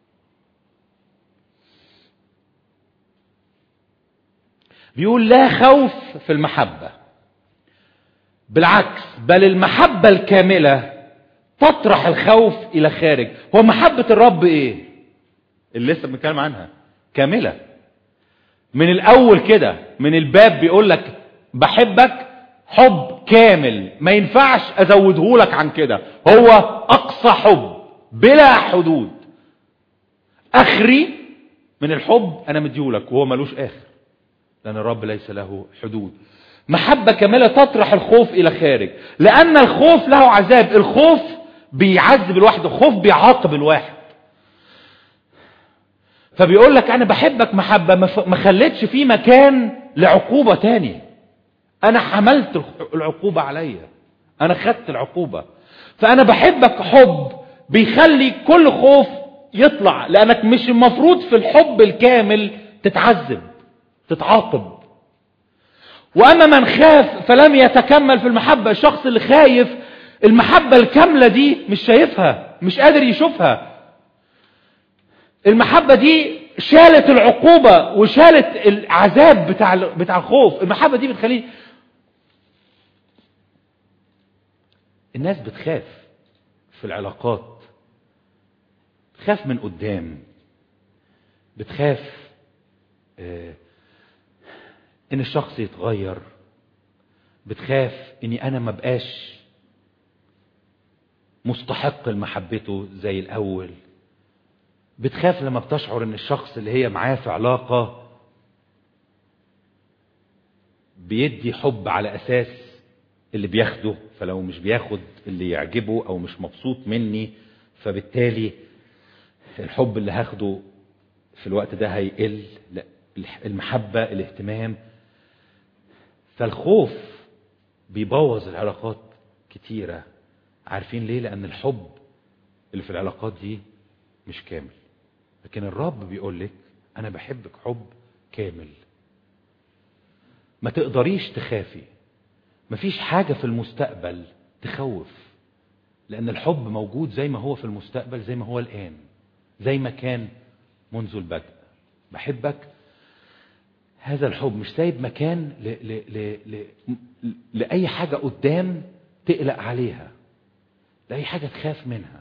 بيقول لا خوف في المحبة بالعكس بل المحبة الكاملة تطرح الخوف إلى خارج هو محبة الرب إيه اللي لسه بنتكلم عنها كاملة من الأول كده من الباب بيقول لك بحبك حب كامل ما ينفعش أزوده لك عن كده هو أقصى حب بلا حدود أخري من الحب انا مديولك وهو ملوش اخر لان الرب ليس له حدود محبة كاملة تطرح الخوف الى خارج لان الخوف له عذاب الخوف بيعذب الواحد الخوف بيعاقب الواحد فبيقول لك انا بحبك محبة ما خليتش في مكان لعقوبة تاني انا حملت العقوبة عليا انا خدت العقوبة فانا بحبك حب بيخلي كل خوف يطلع لانك مش المفروض في الحب الكامل تتعذب تتعاقب واما من خاف فلم يتكمل في المحبة الشخص اللي خايف المحبة الكاملة دي مش شايفها مش قادر يشوفها المحبة دي شالت العقوبة وشالت العذاب بتاع بتاع الخوف المحبة دي بتخليه الناس بتخاف في العلاقات بتخاف من قدام بتخاف آه ان الشخص يتغير بتخاف اني انا ما بقاش مستحق لمحبته زي الاول بتخاف لما بتشعر ان الشخص اللي هي معاه في علاقة بيدي حب على اساس اللي بياخده فلو مش بياخد اللي يعجبه او مش مبسوط مني فبالتالي الحب اللي هاخده في الوقت ده هيقل لا المحبة الاهتمام فالخوف بيبوظ العلاقات كتيرة عارفين ليه لان الحب اللي في العلاقات دي مش كامل لكن الرب بيقول لك انا بحبك حب كامل ما تقدريش تخافي مفيش حاجة في المستقبل تخوف لأن الحب موجود زي ما هو في المستقبل زي ما هو الآن زي ما كان منذ البدء بحبك هذا الحب مش سايب مكان ل ل ل ل لأي حاجة قدام تقلق عليها لأي حاجة تخاف منها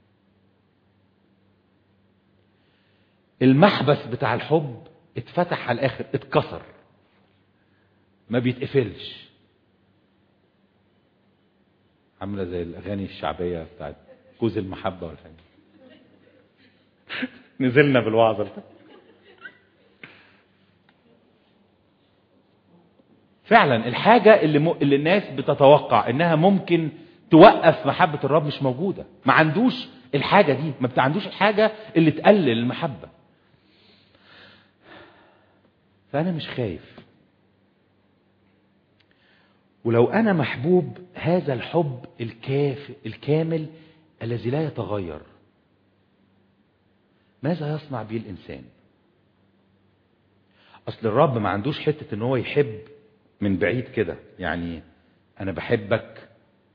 المحبس بتاع الحب اتفتح على الآخر اتكسر ما بيتقفلش عاملة زي الأغاني الشعبية بتاعت جوز المحبة والحاجة نزلنا بالوعظة فعلا الحاجة اللي, م... اللي الناس بتتوقع انها ممكن توقف محبة الرب مش موجودة ما عندوش الحاجة دي ما عندوش الحاجة اللي تقلل المحبة فأنا مش خايف ولو أنا محبوب هذا الحب الكاف الكامل الذي لا يتغير ماذا يصنع به الإنسان أصل الرب ما عندوش حتة ان هو يحب من بعيد كده يعني أنا بحبك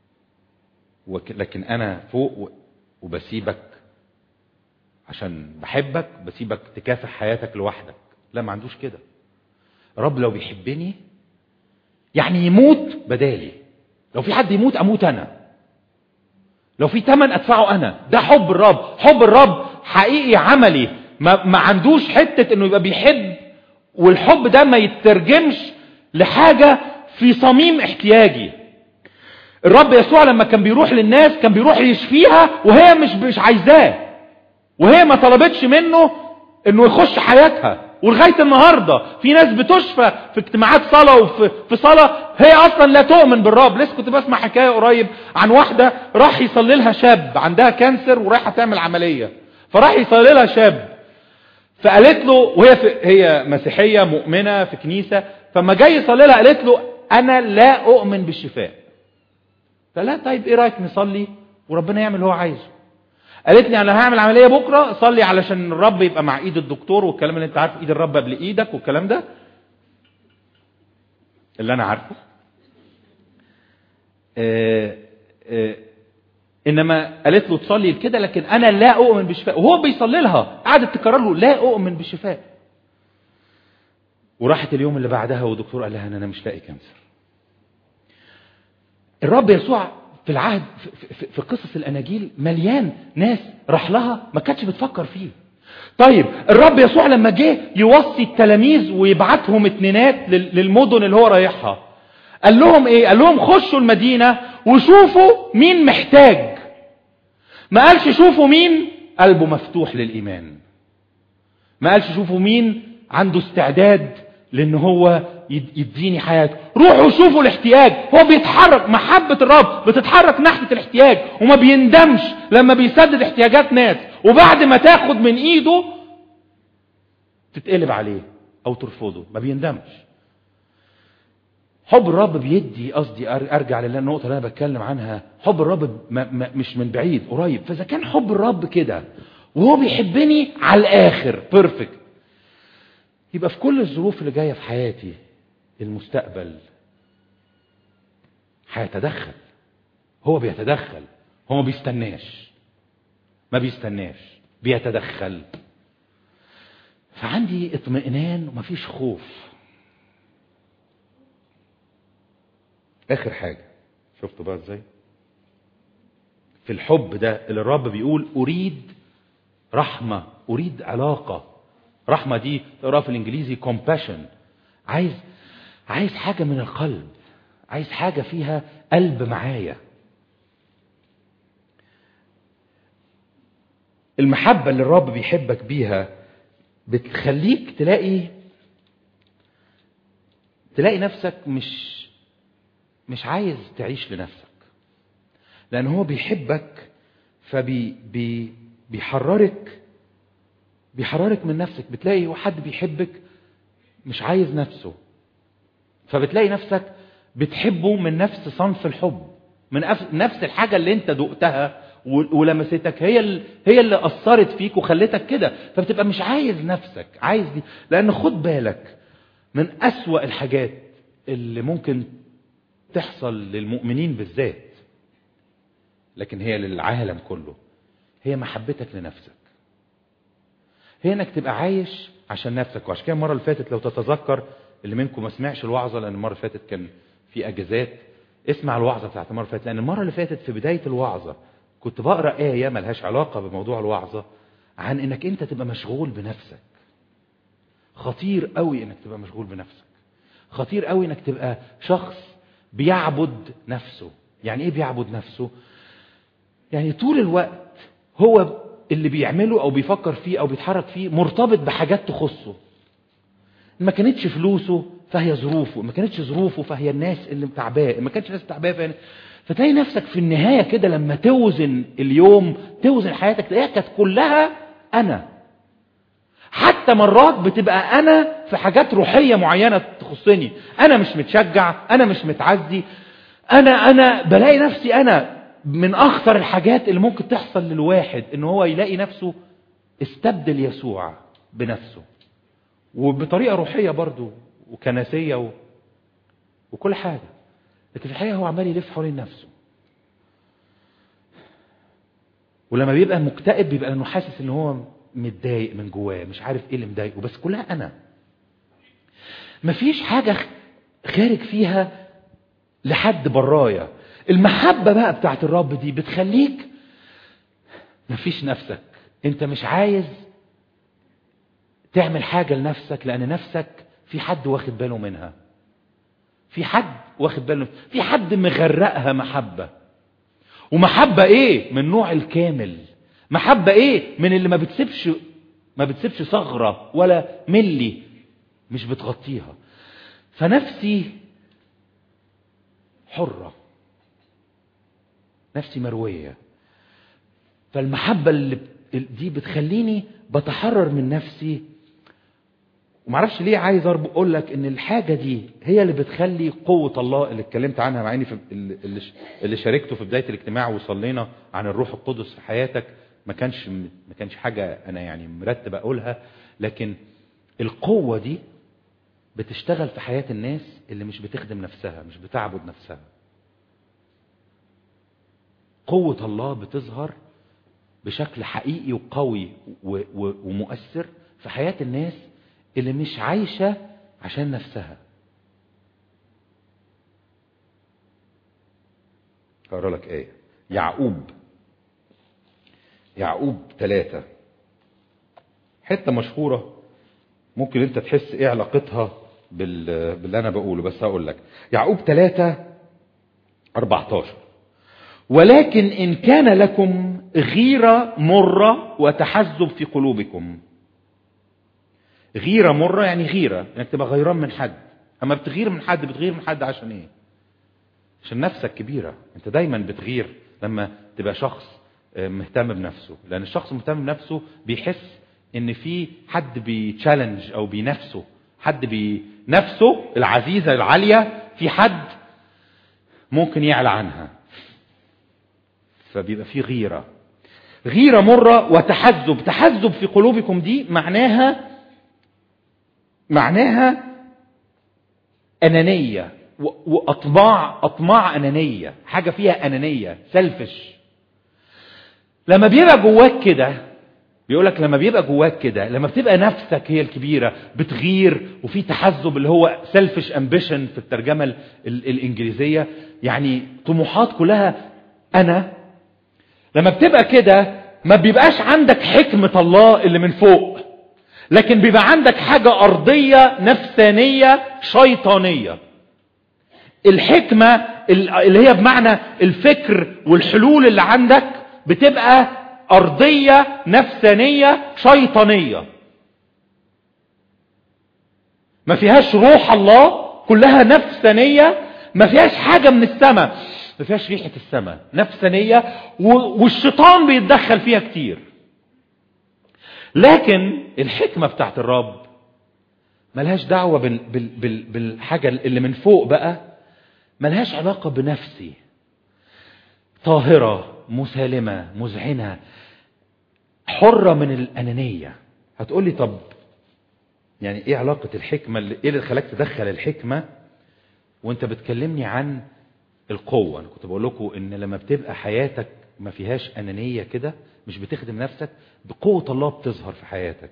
لكن أنا فوق وبسيبك عشان بحبك بسيبك تكافح حياتك لوحدك لا ما عندوش كده رب لو بيحبني يعني يموت بدالي لو في حد يموت اموت انا لو في ثمن ادفعه انا ده حب الرب حب الرب حقيقي عملي ما, ما عندوش حتة انه يبقى بيحب والحب ده ما يترجمش لحاجة في صميم احتياجي الرب يسوع لما كان بيروح للناس كان بيروح يشفيها وهي مش مش عايزاه وهي ما طلبتش منه انه يخش حياتها ولغايه النهارده في ناس بتشفى في اجتماعات صلاه وفي في صلاه هي اصلا لا تؤمن بالرب لسه كنت بسمع حكايه قريب عن واحده راح يصلي لها شاب عندها كانسر ورايحه تعمل عمليه فراح يصلي لها شاب فقالت له وهي في هي مسيحيه مؤمنه في كنيسه فما جاي يصلي لها قالت له انا لا اؤمن بالشفاء فلا طيب ايه رايك نصلي وربنا يعمل اللي هو عايزه قالت لي انا هعمل عمليه بكره صلي علشان الرب يبقى مع ايد الدكتور والكلام اللي انت عارف ايد الرب قبل ايدك والكلام ده اللي انا عارفه آآ آآ انما قالت له تصلي كده لكن انا لا اؤمن بالشفاء وهو بيصلي لها قعدت تكرر له لا اؤمن بالشفاء وراحت اليوم اللي بعدها والدكتور قال لها انا مش لاقي كانسر الرب يسوع في العهد في, في, في قصص الاناجيل مليان ناس راح لها ما كانتش بتفكر فيه طيب الرب يسوع لما جه يوصي التلاميذ ويبعتهم اتنينات للمدن اللي هو رايحها قال لهم ايه قال لهم خشوا المدينة وشوفوا مين محتاج ما قالش شوفوا مين قلبه مفتوح للإيمان ما قالش شوفوا مين عنده استعداد لان هو يد- يديني حياته روحوا شوفوا الاحتياج هو بيتحرك محبة الرب بتتحرك ناحية الاحتياج وما بيندمش لما بيسدد احتياجات ناس وبعد ما تاخد من ايده تتقلب عليه او ترفضه ما بيندمش حب الرب بيدي قصدي أر- ارجع للنقطه اللي انا بتكلم عنها حب الرب ما ما مش من بعيد قريب فاذا كان حب الرب كده وهو بيحبني على الاخر بيرفكت يبقى في كل الظروف اللي جايه في حياتي المستقبل هيتدخل هو بيتدخل هو ما بيستناش ما بيستناش بيتدخل فعندي اطمئنان ومفيش خوف اخر حاجه شفتوا بقى ازاي في الحب ده اللي الرب بيقول اريد رحمه اريد علاقه رحمه دي تقراها في الانجليزي compassion عايز عايز حاجه من القلب عايز حاجه فيها قلب معايا المحبه اللي الرب بيحبك بيها بتخليك تلاقي تلاقي نفسك مش مش عايز تعيش لنفسك لان هو بيحبك فبي بي بيحررك بيحررك من نفسك بتلاقي هو حد بيحبك مش عايز نفسه فبتلاقي نفسك بتحبه من نفس صنف الحب من أف- نفس الحاجة اللي انت دقتها و- ولمستك هي ال- هي اللي أثرت فيك وخلتك كده فبتبقى مش عايز نفسك عايز دي لأن خد بالك من أسوأ الحاجات اللي ممكن تحصل للمؤمنين بالذات لكن هي للعالم كله هي محبتك لنفسك هي انك تبقى عايش عشان نفسك وعشان كده المره اللي فاتت لو تتذكر اللي منكم ما سمعش الوعظه لان المره اللي فاتت كان في اجازات اسمع الوعظه بتاعت المره اللي فاتت لان المره اللي فاتت في بدايه الوعظه كنت بقرا ايه ملهاش علاقه بموضوع الوعظه عن انك انت تبقى مشغول بنفسك خطير قوي انك تبقى مشغول بنفسك خطير قوي انك تبقى شخص بيعبد نفسه يعني ايه بيعبد نفسه يعني طول الوقت هو اللي بيعمله او بيفكر فيه او بيتحرك فيه مرتبط بحاجات تخصه ما كانتش فلوسه فهي ظروفه ما كانتش ظروفه فهي الناس اللي تعباه ما كانتش ناس تعباه فهي فتلاقي نفسك في النهاية كده لما توزن اليوم توزن حياتك تلاقيها كانت كلها أنا حتى مرات بتبقى أنا في حاجات روحية معينة تخصني أنا مش متشجع أنا مش متعزي أنا أنا بلاقي نفسي أنا من أخطر الحاجات اللي ممكن تحصل للواحد إن هو يلاقي نفسه استبدل يسوع بنفسه وبطريقة روحية برضو وكنسية و... وكل حاجة لكن في الحقيقة هو عمال يلف حوالين نفسه ولما بيبقى مكتئب بيبقى لانه حاسس ان هو متضايق من جواه مش عارف ايه اللي مضايقه بس كلها انا مفيش حاجة خارج فيها لحد برايا المحبة بقى بتاعت الرب دي بتخليك مفيش نفسك انت مش عايز تعمل حاجة لنفسك لان نفسك في حد واخد باله منها في حد واخد باله في حد مغرقها محبة ومحبة ايه من نوع الكامل محبة ايه من اللي ما بتسيبش ما بتسيبش ثغرة ولا ملي مش بتغطيها فنفسي حرة نفسي مروية فالمحبة اللي دي بتخليني بتحرر من نفسي ومعرفش ليه عايز اقول لك ان الحاجة دي هي اللي بتخلي قوة الله اللي اتكلمت عنها مع اني في اللي, اللي شاركته في بداية الاجتماع وصلينا عن الروح القدس في حياتك ما كانش ما كانش حاجة انا يعني مرتب اقولها لكن القوة دي بتشتغل في حياة الناس اللي مش بتخدم نفسها مش بتعبد نفسها قوة الله بتظهر بشكل حقيقي وقوي ومؤثر في حياة الناس اللي مش عايشة عشان نفسها اقرا لك ايه يعقوب يعقوب ثلاثة حتة مشهورة ممكن انت تحس ايه علاقتها بال... باللي انا بقوله بس هقول لك يعقوب ثلاثة 14 ولكن ان كان لكم غيرة مرة وتحزب في قلوبكم غيرة مرة يعني غيرة انك تبقى غيران من حد اما بتغير من حد بتغير من حد عشان ايه عشان نفسك كبيرة انت دايما بتغير لما تبقى شخص مهتم بنفسه لان الشخص المهتم بنفسه بيحس ان في حد بيتشالنج او بينافسه حد بنفسه العزيزة العالية في حد ممكن يعلى عنها فبيبقى في غيرة غيرة مرة وتحزب تحزب في قلوبكم دي معناها معناها أنانية وأطماع أطماع أنانية حاجة فيها أنانية سلفش لما بيبقى جواك كده بيقولك لما بيبقى جواك كده لما بتبقى نفسك هي الكبيرة بتغير وفي تحزب اللي هو سيلفش امبيشن في الترجمة ال ال الانجليزية يعني طموحات كلها انا لما بتبقى كده ما بيبقاش عندك حكمة الله اللي من فوق لكن بيبقى عندك حاجة ارضية نفسانية شيطانية الحكمة اللي هي بمعنى الفكر والحلول اللي عندك بتبقى أرضية نفسانية شيطانية ما فيهاش روح الله كلها نفسانية ما فيهاش حاجة من السماء ما فيهاش ريحة السماء نفسانية والشيطان بيتدخل فيها كتير لكن الحكمة بتاعت الرب ملهاش دعوة بال بال بال بالحاجة اللي من فوق بقى ملهاش علاقة بنفسي طاهرة مسالمة مذعنة حرة من الأنانية هتقول لي طب يعني ايه علاقة الحكمة اللي ايه اللي خلاك تدخل الحكمة وانت بتكلمني عن القوة انا كنت بقول لكم ان لما بتبقى حياتك ما فيهاش أنانية كده مش بتخدم نفسك بقوة الله بتظهر في حياتك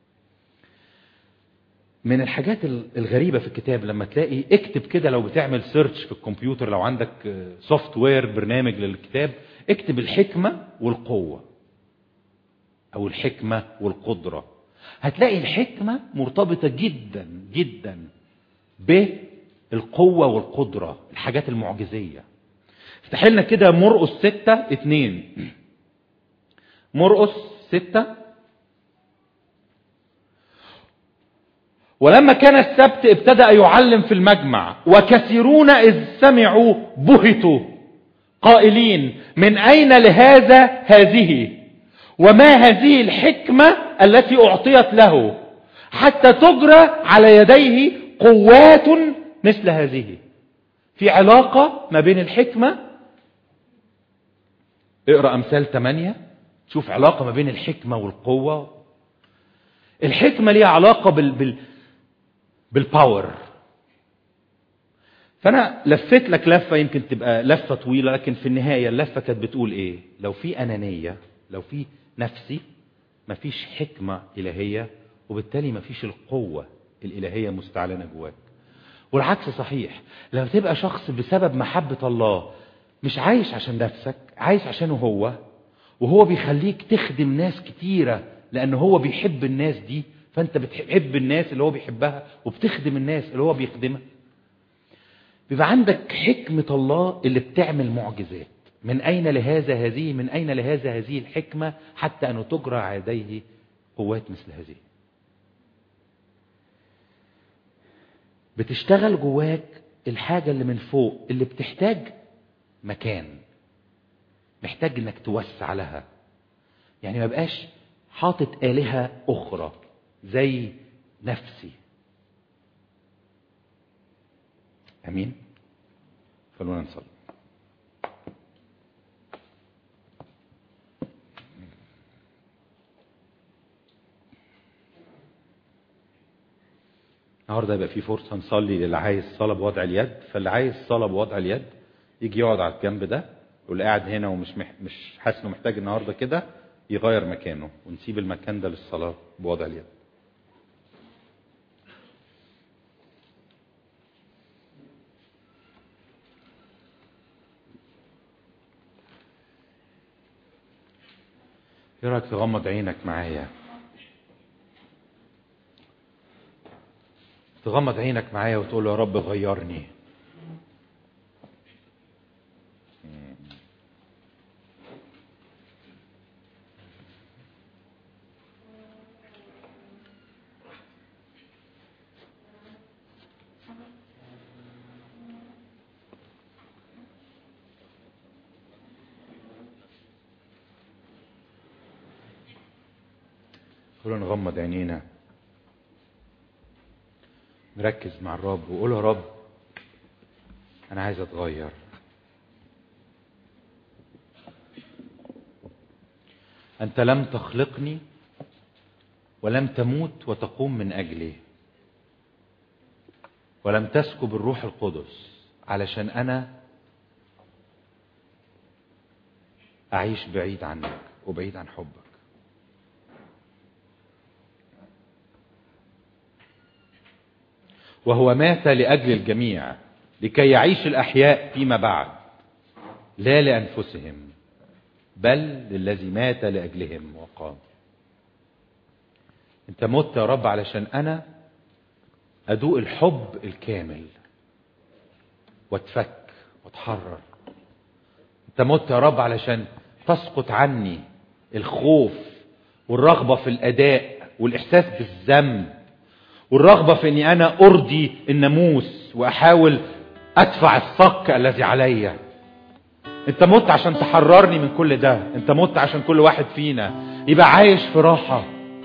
من الحاجات الغريبة في الكتاب لما تلاقي اكتب كده لو بتعمل سيرش في الكمبيوتر لو عندك سوفت وير برنامج للكتاب اكتب الحكمة والقوة او الحكمة والقدرة هتلاقي الحكمة مرتبطة جدا جدا بالقوة والقدرة الحاجات المعجزية افتح لنا كده مرقس ستة اتنين مرقس ستة ولما كان السبت ابتدأ يعلم في المجمع وكثيرون إذ سمعوا بهتوا قائلين من أين لهذا هذه وما هذه الحكمة التي أعطيت له حتى تجرى على يديه قوات مثل هذه في علاقة ما بين الحكمة اقرأ أمثال 8 تشوف علاقة ما بين الحكمة والقوة الحكمة ليها علاقة بال... بال... بالباور فانا لفيت لك لفه يمكن تبقى لفه طويله لكن في النهايه اللفه كانت بتقول ايه لو في انانيه لو في نفسي مفيش حكمه الهيه وبالتالي مفيش القوه الالهيه مستعلنه جواك والعكس صحيح لما تبقى شخص بسبب محبه الله مش عايش عشان نفسك عايش عشانه هو وهو بيخليك تخدم ناس كتيره لان هو بيحب الناس دي فانت بتحب الناس اللي هو بيحبها وبتخدم الناس اللي هو بيخدمها بيبقى عندك حكمة الله اللي بتعمل معجزات من أين لهذا هذه من أين لهذا هذه الحكمة حتى أن تجرى عليه قوات مثل هذه بتشتغل جواك الحاجة اللي من فوق اللي بتحتاج مكان محتاج انك توسع لها يعني ما بقاش حاطط آلهة أخرى زي نفسي امين خلونا نصلي النهارده يبقى في فرصه نصلي للي عايز صلاه بوضع اليد فاللي عايز صلاه بوضع اليد يجي يقعد على الجنب ده واللي قاعد هنا ومش مح... مش حاسس انه محتاج النهارده كده يغير مكانه ونسيب المكان ده للصلاه بوضع اليد ايه رايك تغمض عينك معايا تغمض عينك معايا وتقول يا رب غيرني خلونا نغمض عينينا نركز مع الرب وقول يا رب انا عايز اتغير انت لم تخلقني ولم تموت وتقوم من اجلي ولم تسكب الروح القدس علشان انا اعيش بعيد عنك وبعيد عن حبك وهو مات لاجل الجميع لكي يعيش الاحياء فيما بعد لا لانفسهم بل للذي مات لاجلهم وقام انت مت يا رب علشان انا ادوق الحب الكامل واتفك واتحرر انت مت يا رب علشان تسقط عني الخوف والرغبه في الاداء والاحساس بالذنب والرغبه في اني انا ارضي الناموس واحاول ادفع الصك الذي عليا انت مت عشان تحررني من كل ده انت مت عشان كل واحد فينا يبقى عايش في راحه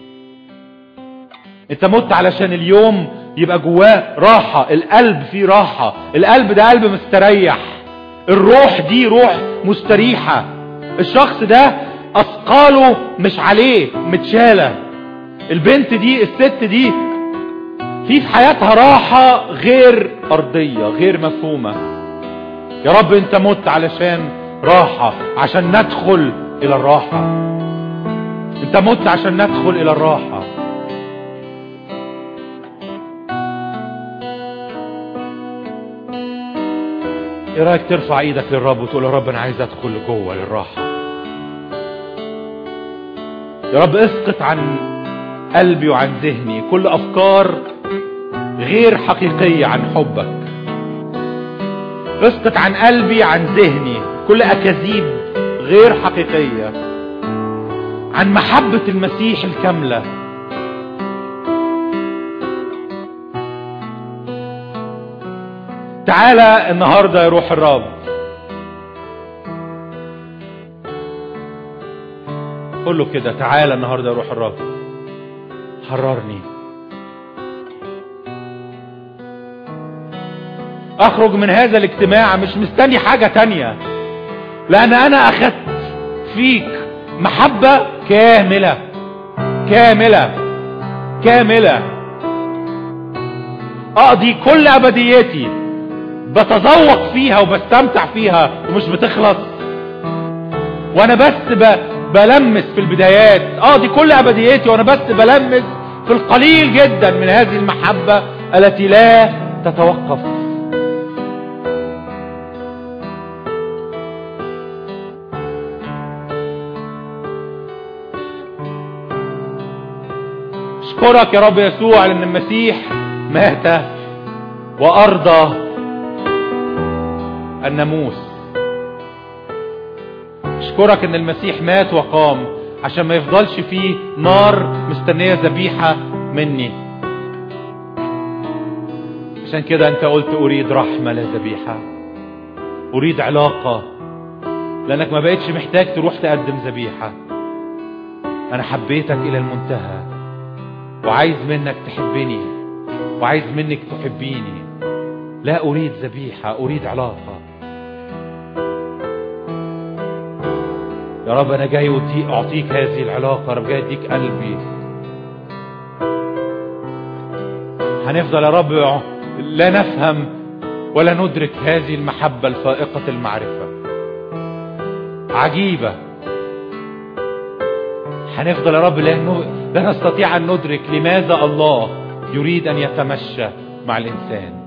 انت مت علشان اليوم يبقى جواه راحة القلب فيه راحة القلب ده قلب مستريح الروح دي روح مستريحة الشخص ده أثقاله مش عليه متشالة البنت دي الست دي في في حياتها راحة غير أرضية غير مفهومة يا رب انت مت علشان راحة عشان ندخل إلى الراحة انت مت عشان ندخل إلى الراحة ايه رايك ترفع ايدك للرب وتقول يا رب انا عايز ادخل لجوه للراحه يا رب اسقط عن قلبي وعن ذهني كل افكار غير حقيقيه عن حبك اسقط عن قلبي عن ذهني كل اكاذيب غير حقيقيه عن محبه المسيح الكامله تعالى النهارده يا روح الرب قول له كده تعالى النهارده يا روح الرب حررني اخرج من هذا الاجتماع مش مستني حاجة تانية لان انا اخدت فيك محبة كاملة كاملة كاملة اقضي كل ابديتي بتذوق فيها وبستمتع فيها ومش بتخلص وانا بس ب... بلمس في البدايات اقضي كل ابديتي وانا بس بلمس في القليل جدا من هذه المحبة التي لا تتوقف اشكرك يا رب يسوع لان المسيح مات وارضى الناموس اشكرك ان المسيح مات وقام عشان ما يفضلش فيه نار مستنية ذبيحة مني عشان كده انت قلت اريد رحمة لا ذبيحة اريد علاقة لانك ما بقتش محتاج تروح تقدم ذبيحة انا حبيتك الى المنتهى وعايز منك تحبني وعايز منك تحبيني لا اريد ذبيحة اريد علاقة يا رب انا جاي أعطيك, اعطيك هذه العلاقة يا رب جاي اديك قلبي هنفضل يا رب لا نفهم ولا ندرك هذه المحبة الفائقة المعرفة عجيبة هنفضل يا رب لا, لا نستطيع أن ندرك لماذا الله يريد أن يتمشى مع الإنسان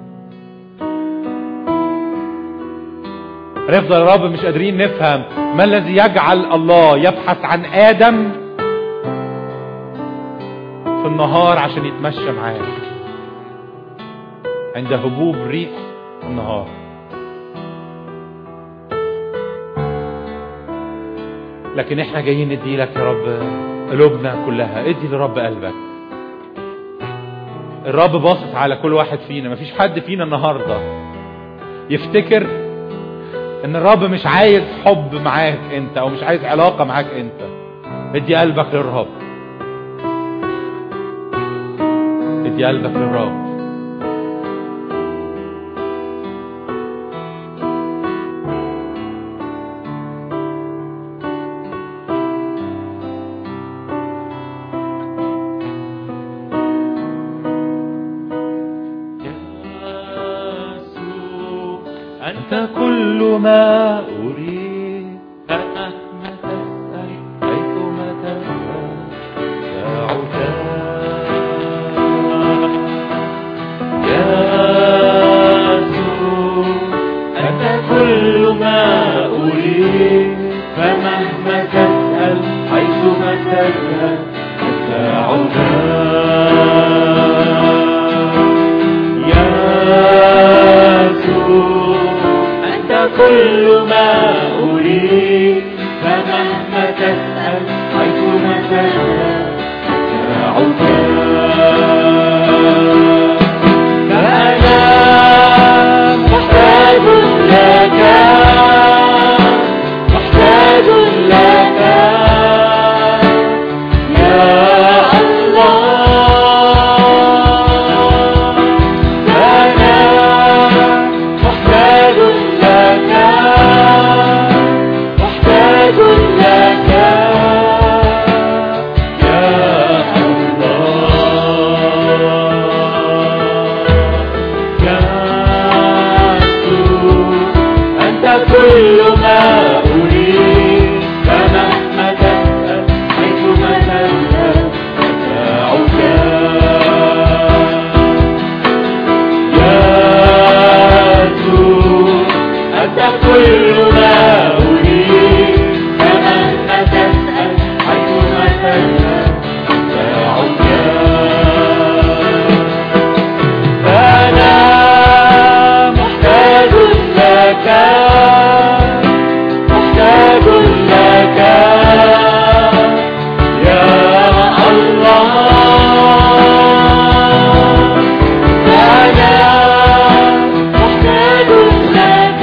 هنفضل يا رب مش قادرين نفهم ما الذي يجعل الله يبحث عن آدم في النهار عشان يتمشى معاه عند هبوب ريح النهار لكن احنا جايين ندي لك يا رب قلوبنا كلها ادي لرب قلبك الرب باصص على كل واحد فينا مفيش حد فينا النهارده يفتكر ان الرب مش عايز حب معاك انت او مش عايز علاقة معاك انت ادي قلبك للرب ادي قلبك للرب يسوع أنت كل ما أريد مهما تسأل حيثما تسأل دعوك يسوع أنت كل ما أريد فمهما تسأل حيثما تسأل أتعك يسوع أنت كل ما أريد فمهما تسأل حيثما تسأل أتعك فأنا محتاج لك محتاج لك يا الله أنا محتاج لك محتاج لك يا الله يا يسوع أنت كل ما أريد فمهما تسأل حيثما تسأل أتعك يسوع أنت كل ما أريد فمهما تسأل حيثما تسأل أتعك أنا محتاج لك محتاج لك يا الله أنا محتاج لك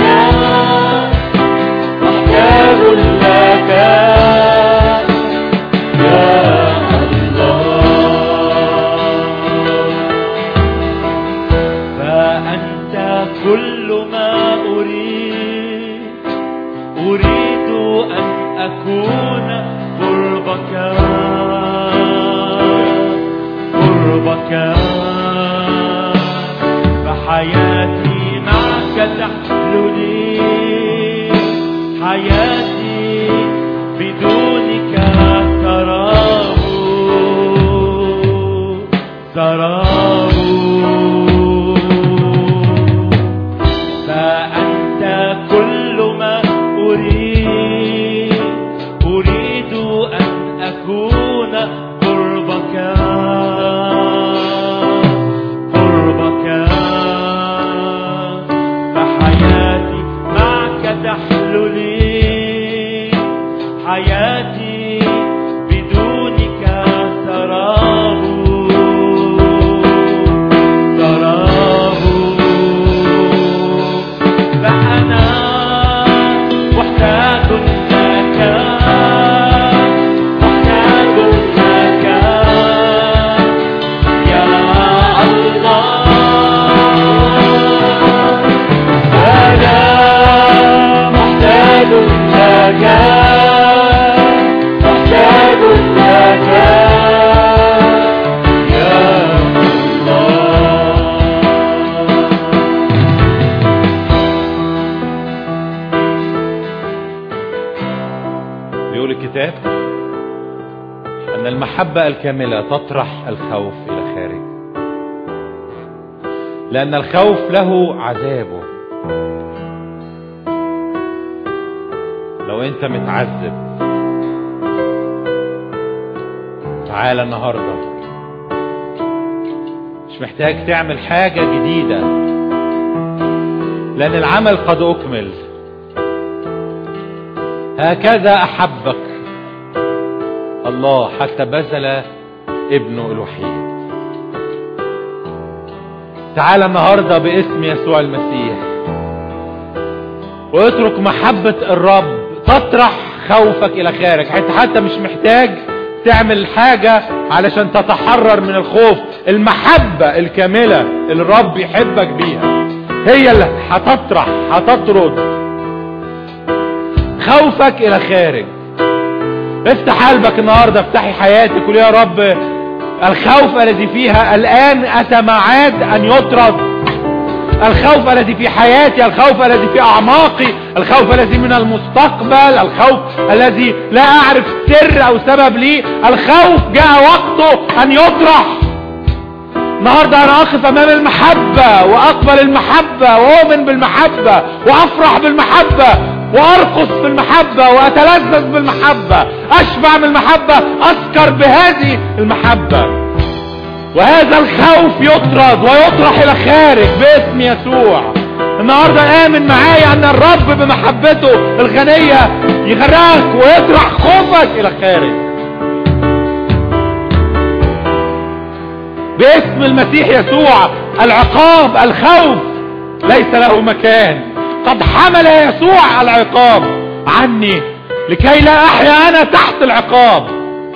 محتاج لك يا الله فأنت كل ما أريد أريد أن أكون قربك قربك فحياتي معك تحلو لي حياتي بدونك سراب سراب فأنت كل ما أريد أريد أن أكون قربك قربك فحياتي معك تحلو لي حياتي بدونك سراب سراب فأنا محتاج لك محتاج لك يا الله أنا محتاج لك محتاج لك يا الله بيقول الكتاب أن المحبة الكاملة تطرح الخوف إلى خارج لأن الخوف له عذابه لو أنت متعذب تعال النهاردة مش محتاج تعمل حاجة جديدة لأن العمل قد أكمل هكذا أحبك الله حتى بذل ابنه الوحيد تعال النهاردة باسم يسوع المسيح واترك محبة الرب تطرح خوفك إلى خارج انت حتى مش محتاج تعمل حاجة علشان تتحرر من الخوف المحبة الكاملة اللي الرب يحبك بيها هي اللي هتطرح هتطرد خوفك الى خارج افتح قلبك النهارده افتحي حياتك قول يا رب الخوف الذي فيها الان اتى معاد ان يطرد الخوف الذي في حياتي الخوف الذي في اعماقي الخوف الذي من المستقبل الخوف الذي لا اعرف سر او سبب ليه الخوف جاء وقته ان يطرح النهارده انا اقف امام المحبة واقبل المحبة واؤمن بالمحبة وافرح بالمحبة وارقص بالمحبة واتلذذ بالمحبة اشبع من المحبة اسكر بهذه المحبة وهذا الخوف يطرد ويطرح الى خارج باسم يسوع النهاردة امن معايا ان الرب بمحبته الغنية يغرقك ويطرح خوفك الى خارج باسم المسيح يسوع العقاب الخوف ليس له مكان قد حمل يسوع العقاب عني لكي لا احيا انا تحت العقاب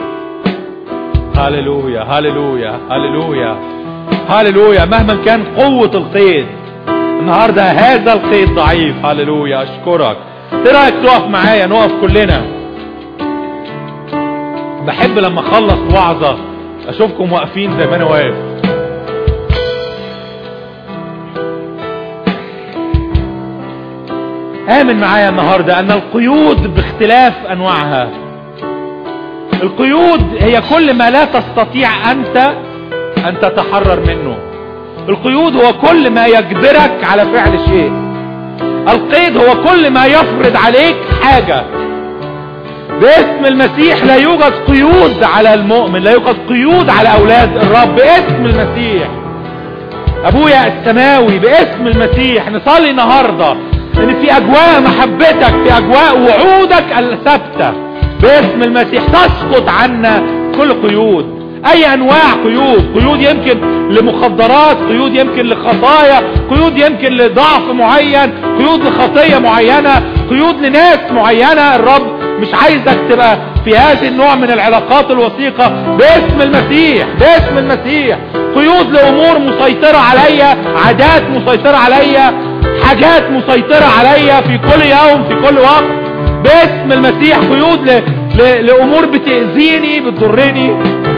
هللويا هللويا هللويا هللويا مهما كان قوة القيد النهاردة هذا القيد ضعيف هللويا اشكرك ايه رايك تقف معايا نقف كلنا بحب لما اخلص وعظة اشوفكم واقفين زي ما انا واقف امن معايا النهاردة ان القيود باختلاف انواعها القيود هي كل ما لا تستطيع انت ان تتحرر منه القيود هو كل ما يجبرك على فعل شيء القيد هو كل ما يفرض عليك حاجة باسم المسيح لا يوجد قيود على المؤمن لا يوجد قيود على اولاد الرب باسم المسيح ابويا السماوي باسم المسيح نصلي النهاردة ان في اجواء محبتك في اجواء وعودك الثابته باسم المسيح تسقط عنا كل قيود اي انواع قيود قيود يمكن لمخدرات قيود يمكن لخطايا قيود يمكن لضعف معين قيود لخطية معينة قيود لناس معينة الرب مش عايزك تبقى في هذا النوع من العلاقات الوثيقة باسم المسيح باسم المسيح قيود لامور مسيطرة عليا عادات مسيطرة عليا حاجات مسيطرة عليا في كل يوم في كل وقت باسم المسيح قيود ل... ل... لامور بتأذيني بتضرني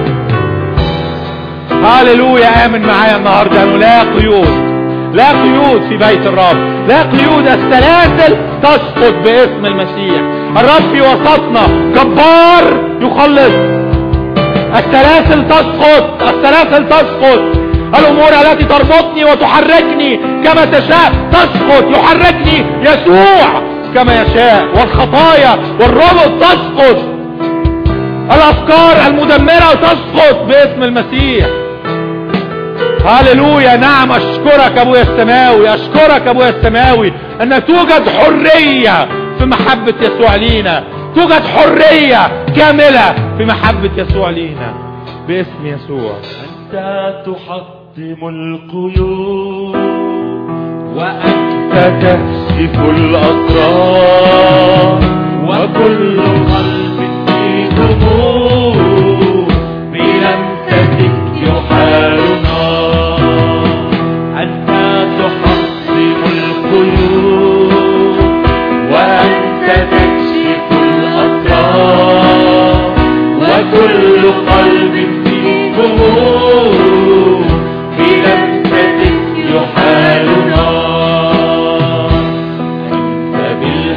هاللويا امن معايا النهاردة انه لا قيود لا قيود في بيت الرب لا قيود السلاسل تسقط باسم المسيح الرب في وسطنا جبار يخلص السلاسل تسقط السلاسل تسقط الامور التي تربطني وتحركني كما تشاء تسقط يحركني يسوع كما يشاء والخطايا والربط تسقط الافكار المدمرة تسقط باسم المسيح هاللويا نعم اشكرك ابويا السماوي اشكرك ابويا السماوي ان توجد حرية في محبة يسوع لينا توجد حرية كاملة في محبة يسوع لينا باسم يسوع أنت تحطم القيود وأنت تكشف الأسرار وكل قلب في دموع بلمستك يحال نار أنت تحطم القيود وأنت تكشف الأسرار وكل قلب في دموع بلمستك يحال نار أنت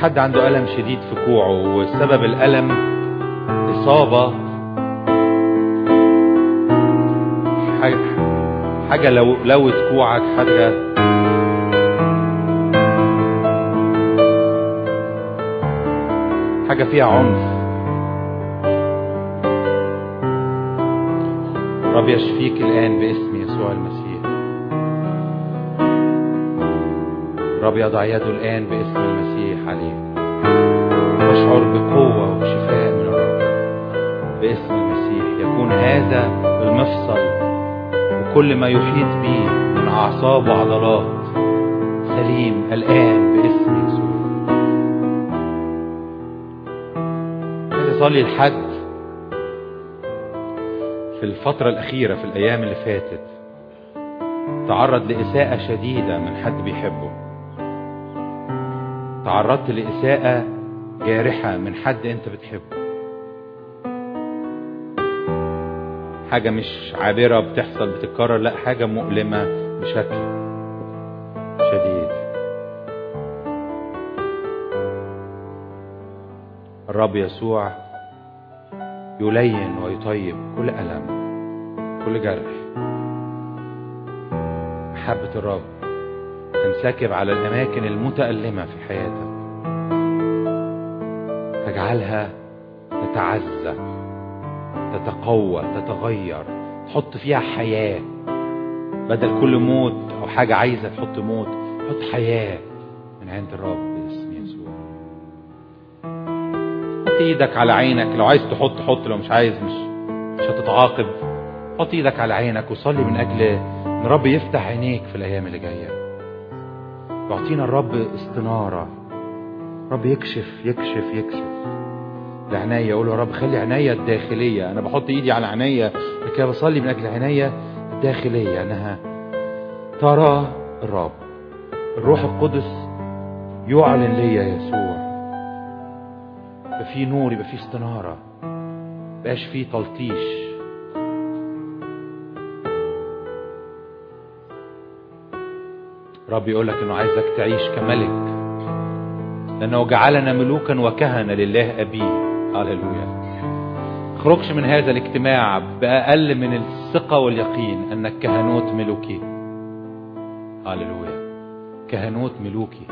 حد عنده ألم شديد في كوعه وسبب الألم إصابة حاجة حاجة لو لوت كوعك حاجة حاجة فيها عنف رب يشفيك الآن باسم يسوع المسيح رب يضع يده الآن باسم المسيح عليك واشعر بقوة وبشفاء من الرب باسم المسيح يكون هذا المفصل وكل ما يحيط به من أعصاب وعضلات سليم الآن باسم يسوع عايز أصلي لحد في الفترة الأخيرة في الأيام اللي فاتت تعرض لإساءة شديدة من حد بيحبه تعرضت لإساءة جارحة من حد أنت بتحبه حاجة مش عابرة بتحصل بتتكرر لا حاجة مؤلمة بشكل شديد الرب يسوع يلين ويطيب كل ألم كل جرح محبة الرب تنسكب على الأماكن المتألمة في حياتك تجعلها تتعزى تتقوى تتغير تحط فيها حياة بدل كل موت أو حاجة عايزة تحط موت حط حياة من عند الرب باسم يسوع حط ايدك على عينك لو عايز تحط حط لو مش عايز مش مش هتتعاقب حط ايدك على عينك وصلي من اجل ان الرب يفتح عينيك في الايام اللي جايه يعطينا الرب استناره رب يكشف يكشف يكشف لعناية يقول يا رب خلي عناية الداخلية أنا بحط إيدي على عناية لكي بصلي من أجل عناية الداخلية أنها ترى الرب الروح القدس يعلن لي يسوع يبقى في نور يبقى في استنارة بقاش في تلطيش رب يقول لك انه عايزك تعيش كملك لانه جعلنا ملوكا وكهنة لله ابيه هللويا اخرجش من هذا الاجتماع باقل من الثقة واليقين انك كهنوت ملوكي هللويا كهنوت ملوكي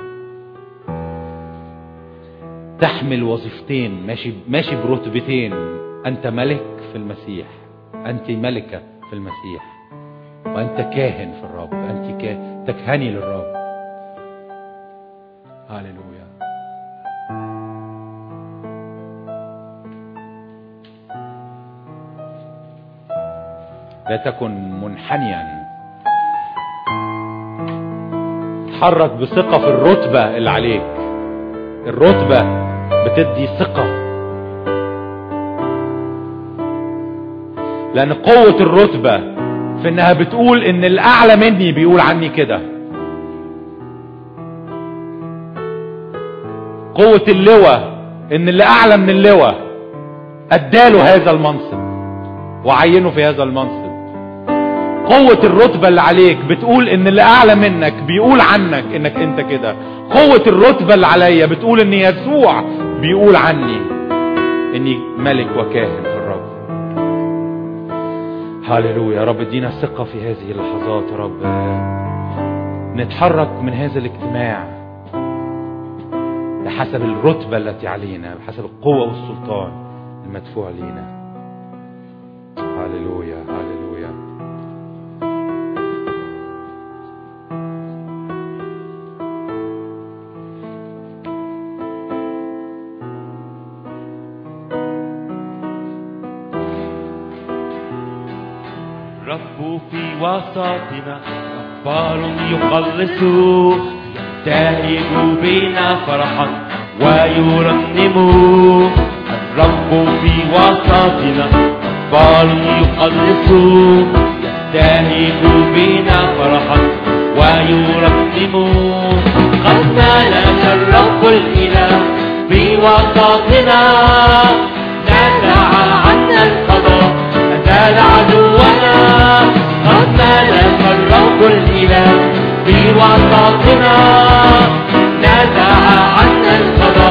تحمل وظيفتين ماشي ماشي برتبتين انت ملك في المسيح انت ملكه في المسيح وانت كاهن في الرب انت كا- تكهني للرب هللويا لا تكن منحنيا تحرك بثقة في الرتبة اللي عليك الرتبة بتدي ثقة لأن قوة الرتبة في إنها بتقول إن الأعلى مني بيقول عني كده قوة اللواء إن اللي أعلى من اللواء أداله هذا المنصب وعينه في هذا المنصب قوة الرتبة اللي عليك بتقول ان اللي اعلى منك بيقول عنك انك انت كده قوة الرتبة اللي عليا بتقول ان يسوع بيقول عني اني ملك وكاهن في الرب هللويا يا رب ادينا ثقة في هذه اللحظات يا رب نتحرك من هذا الاجتماع بحسب الرتبة التي علينا بحسب القوة والسلطان المدفوع لينا هللويا هللويا رب في وسطنا غفار يخلص يبتهج بنا فرحا ويرنم الرب في وسطنا غفار يخلص يبتهج بنا فرحا ويرنم قد ملك الرب الاله في وسطنا نزع عنا القضاء أزال عدونا قد ملك الرب الإله في وسطنا نزع عنا القضاء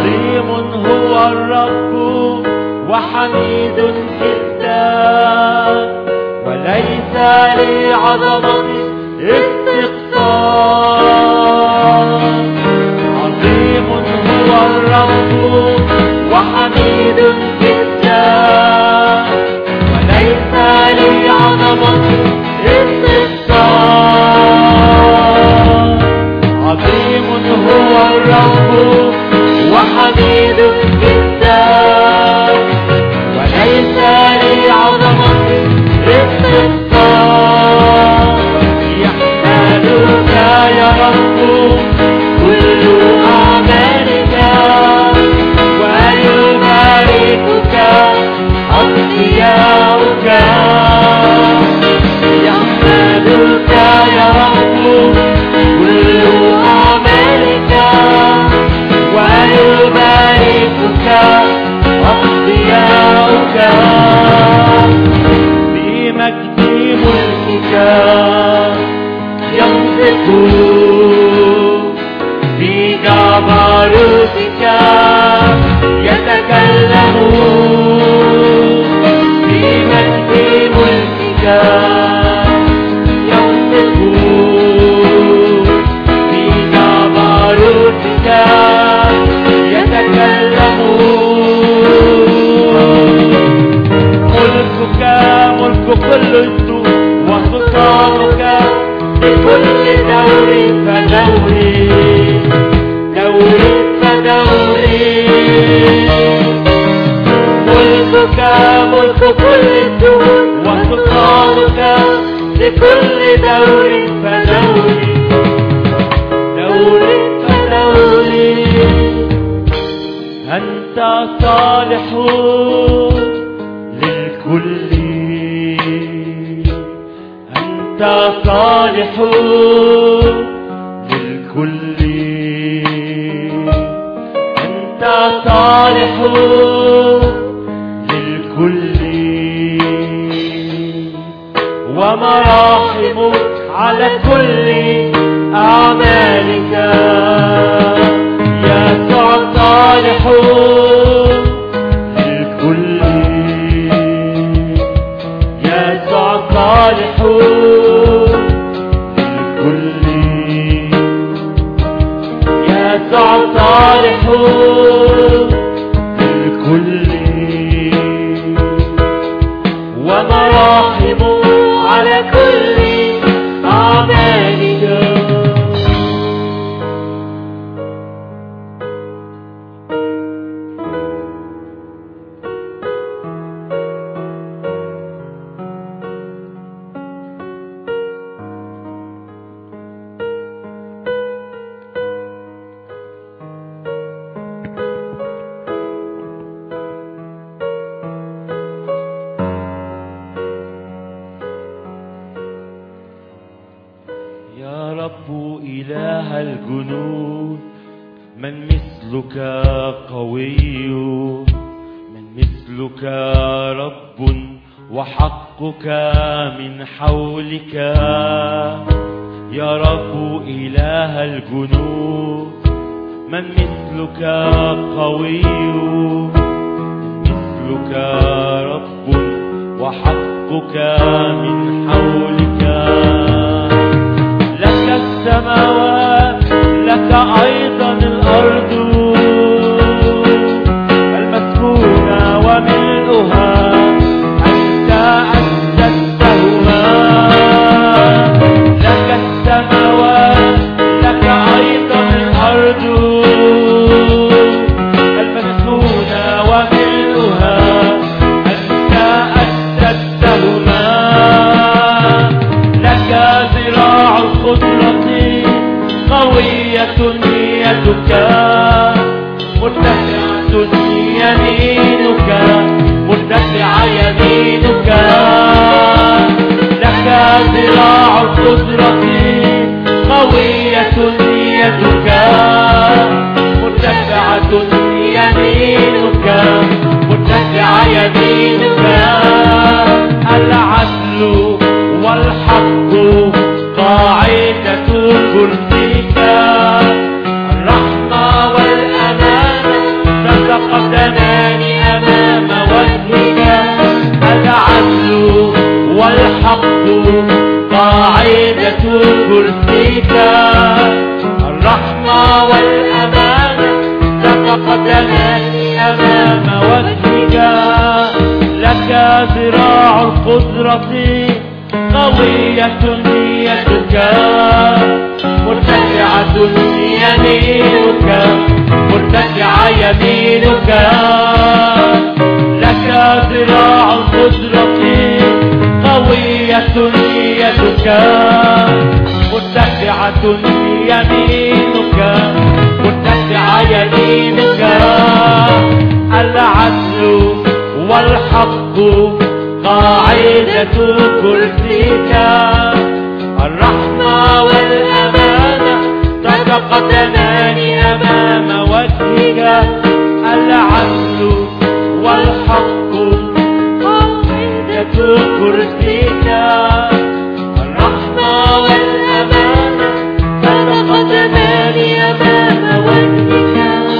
عظيم هو الرب وحميد جدا وليس لعظمته استقصاء عظيم هو الرب وحميد جدا وليس لعظمته استقصاء عظيم هو الرب وحميد جدا وليس لعظمته استقصاء يحملك يا رب كل أعمالك ويباركك أصفياؤك يحملك يا رب كل أعمالك ويباركك أصفياؤك بمجد ملكك يمسك بجبروتك يتكلم بمجد ملكك يمسك بجبروتك يتكلم ملكك ملك كل السوء وسلطانك لكل دور فدور دور فدور ملكك ملك كل السوء وسلطانك لكل دور فدور دور فدور أنت صالح للكل أنت صالح للكل أنت صالح للكل ومراحمك على كل أعمالك يسوع صالح للكل يسوع صالح للكل يسوع صالح للكل ومراحم على كل أعمالك يا رب إله الجنود من مثلك قوي من مثلك رب وحقك من حولك يا رب إله الجنود من مثلك قوي من مثلك رب وحقك من حولك لك السماوات لك أيضا الأرض المسكونة وملؤها أنت أسستهما لك السماوات لك أيضا الأرض المسكونة وملؤها أنت أسستهما لك ذراع القدرة قوية يدك تقدمان أمام وجهك لك ذراع القدرة قوية يدك مرتفعة يمينك مرتفعة يمينك لك ذراع القدرة قوية يدك مرتفعة يمينك مرتفعة يمينك العدل والحق قاعدة كرسيك الرحمة والأمانة تتقدمان أمام وجهك العدل والحق قاعدة كرسيك الرحمة والأمانة تتقدمان أمام وجهك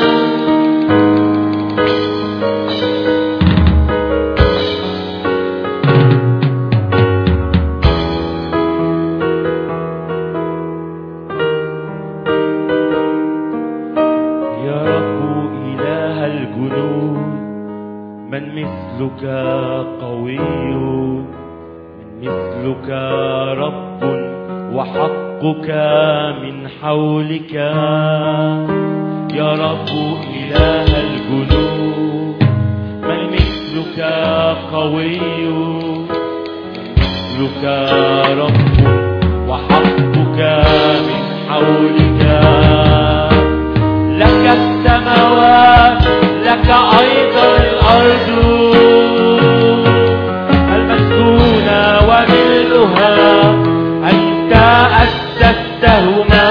يا رب إله الجنود من مثلك قوي من مثلك رب وحقك من حولك يا رب إله الجنود من مثلك قوي مثلك رب وحقك من حولك لك السماوات لك أيضا الأرض المسكونة وملؤها أنت أسستهما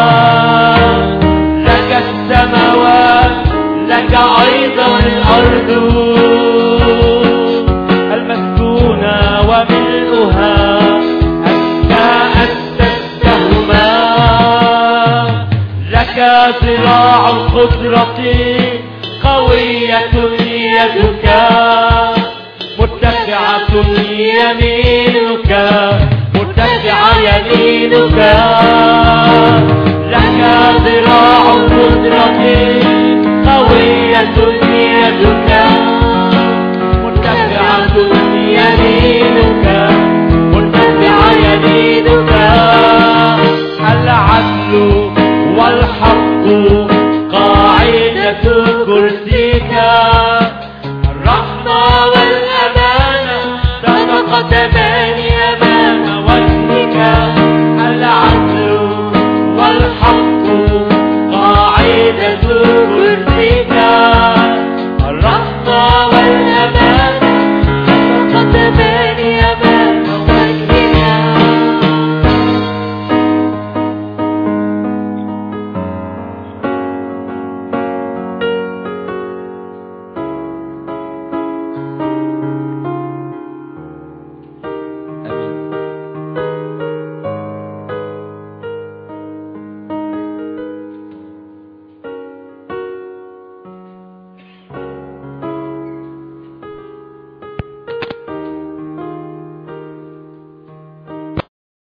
لك السماوات لك أيضا الأرض المسكونة وملؤها أنت أسستهما لك ذراع القدرة قوية يدك مرتفعة يمينك مرتفعة يمينك لك ذراع القدرة قوية يدك مرتفعة يمينك مرتفعة يمينك العدل والحق قاعدة كرسيك